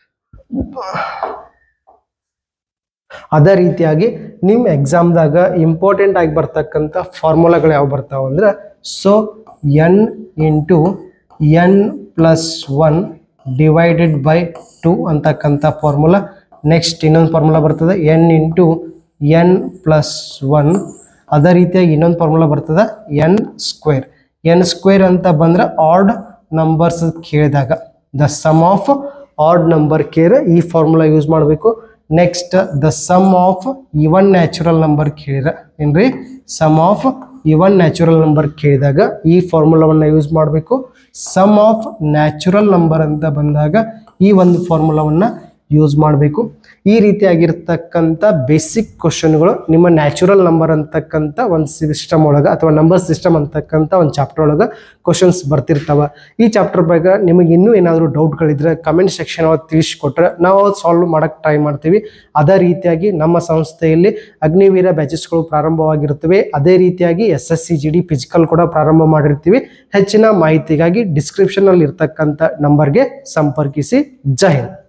A: ಅದೇ ರೀತಿಯಾಗಿ ನಿಮ್ಮ ಎಕ್ಸಾಮ್ದಾಗ ಇಂಪಾರ್ಟೆಂಟ್ ಆಗಿ ಬರ್ತಕ್ಕಂಥ ಫಾರ್ಮುಲಾಗಳು ಯಾವ ಬರ್ತಾವ ಅಂದ್ರೆ so n into n plus one divided by two ಅಂತಕ್ಕಂಥ ಫಾರ್ಮುಲಾ ನೆಕ್ಸ್ಟ್ ಇನ್ನೊಂದು ಫಾರ್ಮುಲಾ ಬರ್ತದೆ n into n plus one ಅದೇ ರೀತಿಯಾಗಿ ಇನ್ನೊಂದು ಫಾರ್ಮುಲಾ ಬರ್ತದೆ ಎನ್ ಸ್ಕ್ವೇರ್ ಎನ್ ಸ್ಕ್ವೇರ್ ಅಂತ ಬಂದ್ರೆ ಆಡ್ ನಂಬರ್ಸ್ ಕೇಳಿದಾಗ the sum of odd number ಕೇರ್ ಈ ಫಾರ್ಮುಲಾ ಯೂಸ್ ಮಾಡಬೇಕು next the sum of even natural number ಕೇಳಿರ ಏನ್ರಿ sum of even natural number ಕೇಳಿದಾಗ ಈ ಫಾರ್ಮುಲಾವನ್ನು ಯೂಸ್ ಮಾಡಬೇಕು ಸಮ್ ಆಫ್ ನ್ಯಾಚುರಲ್ ನಂಬರ್ ಅಂತ ಬಂದಾಗ ಈ ಒಂದು ಫಾರ್ಮುಲಾವನ್ನು ಯೂಸ್ ಮಾಡಬೇಕು ಈ ರೀತಿಯಾಗಿರ್ತಕ್ಕಂಥ ಬೇಸಿಕ್ ಕ್ವಶನ್ಗಳು ನಿಮ್ಮ ನ್ಯಾಚುರಲ್ ನಂಬರ್ ಅಂತಕ್ಕಂಥ ಒಂದು ಸಿಸ್ಟಮ್ ಒಳಗೆ ಅಥವಾ ನಂಬರ್ ಸಿಸ್ಟಮ್ ಅಂತಕ್ಕಂಥ ಒಂದು ಚಾಪ್ಟರ್ ಒಳಗೆ ಕ್ವಶನ್ಸ್ ಬರ್ತಿರ್ತಾವ ಈ ಚಾಪ್ಟರ್ ಬಗ್ಗೆ ನಿಮಗೆ ಇನ್ನೂ ಏನಾದರೂ ಡೌಟ್ಗಳಿದ್ರೆ ಕಮೆಂಟ್ ಸೆಕ್ಷನ್ ಒಳಗೆ ತಿಳಿಸ್ಕೊಟ್ರೆ ನಾವು ಸಾಲ್ವ್ ಮಾಡೋಕ್ಕೆ ಟ್ರೈ ಮಾಡ್ತೀವಿ ಅದೇ ರೀತಿಯಾಗಿ ನಮ್ಮ ಸಂಸ್ಥೆಯಲ್ಲಿ ಅಗ್ನಿವೀರ ಬ್ಯಾಚಸ್ಗಳು ಪ್ರಾರಂಭವಾಗಿರುತ್ತವೆ ಅದೇ ರೀತಿಯಾಗಿ S S C G D physical ಕೂಡ ಪ್ರಾರಂಭ ಮಾಡಿರ್ತೀವಿ ಹೆಚ್ಚಿನ ಮಾಹಿತಿಗಾಗಿ ಡಿಸ್ಕ್ರಿಪ್ಷನಲ್ಲಿ ಇರ್ತಕ್ಕಂಥ ನಂಬರ್ಗೆ ಸಂಪರ್ಕಿಸಿ ಜೈ ಹಿಂದ್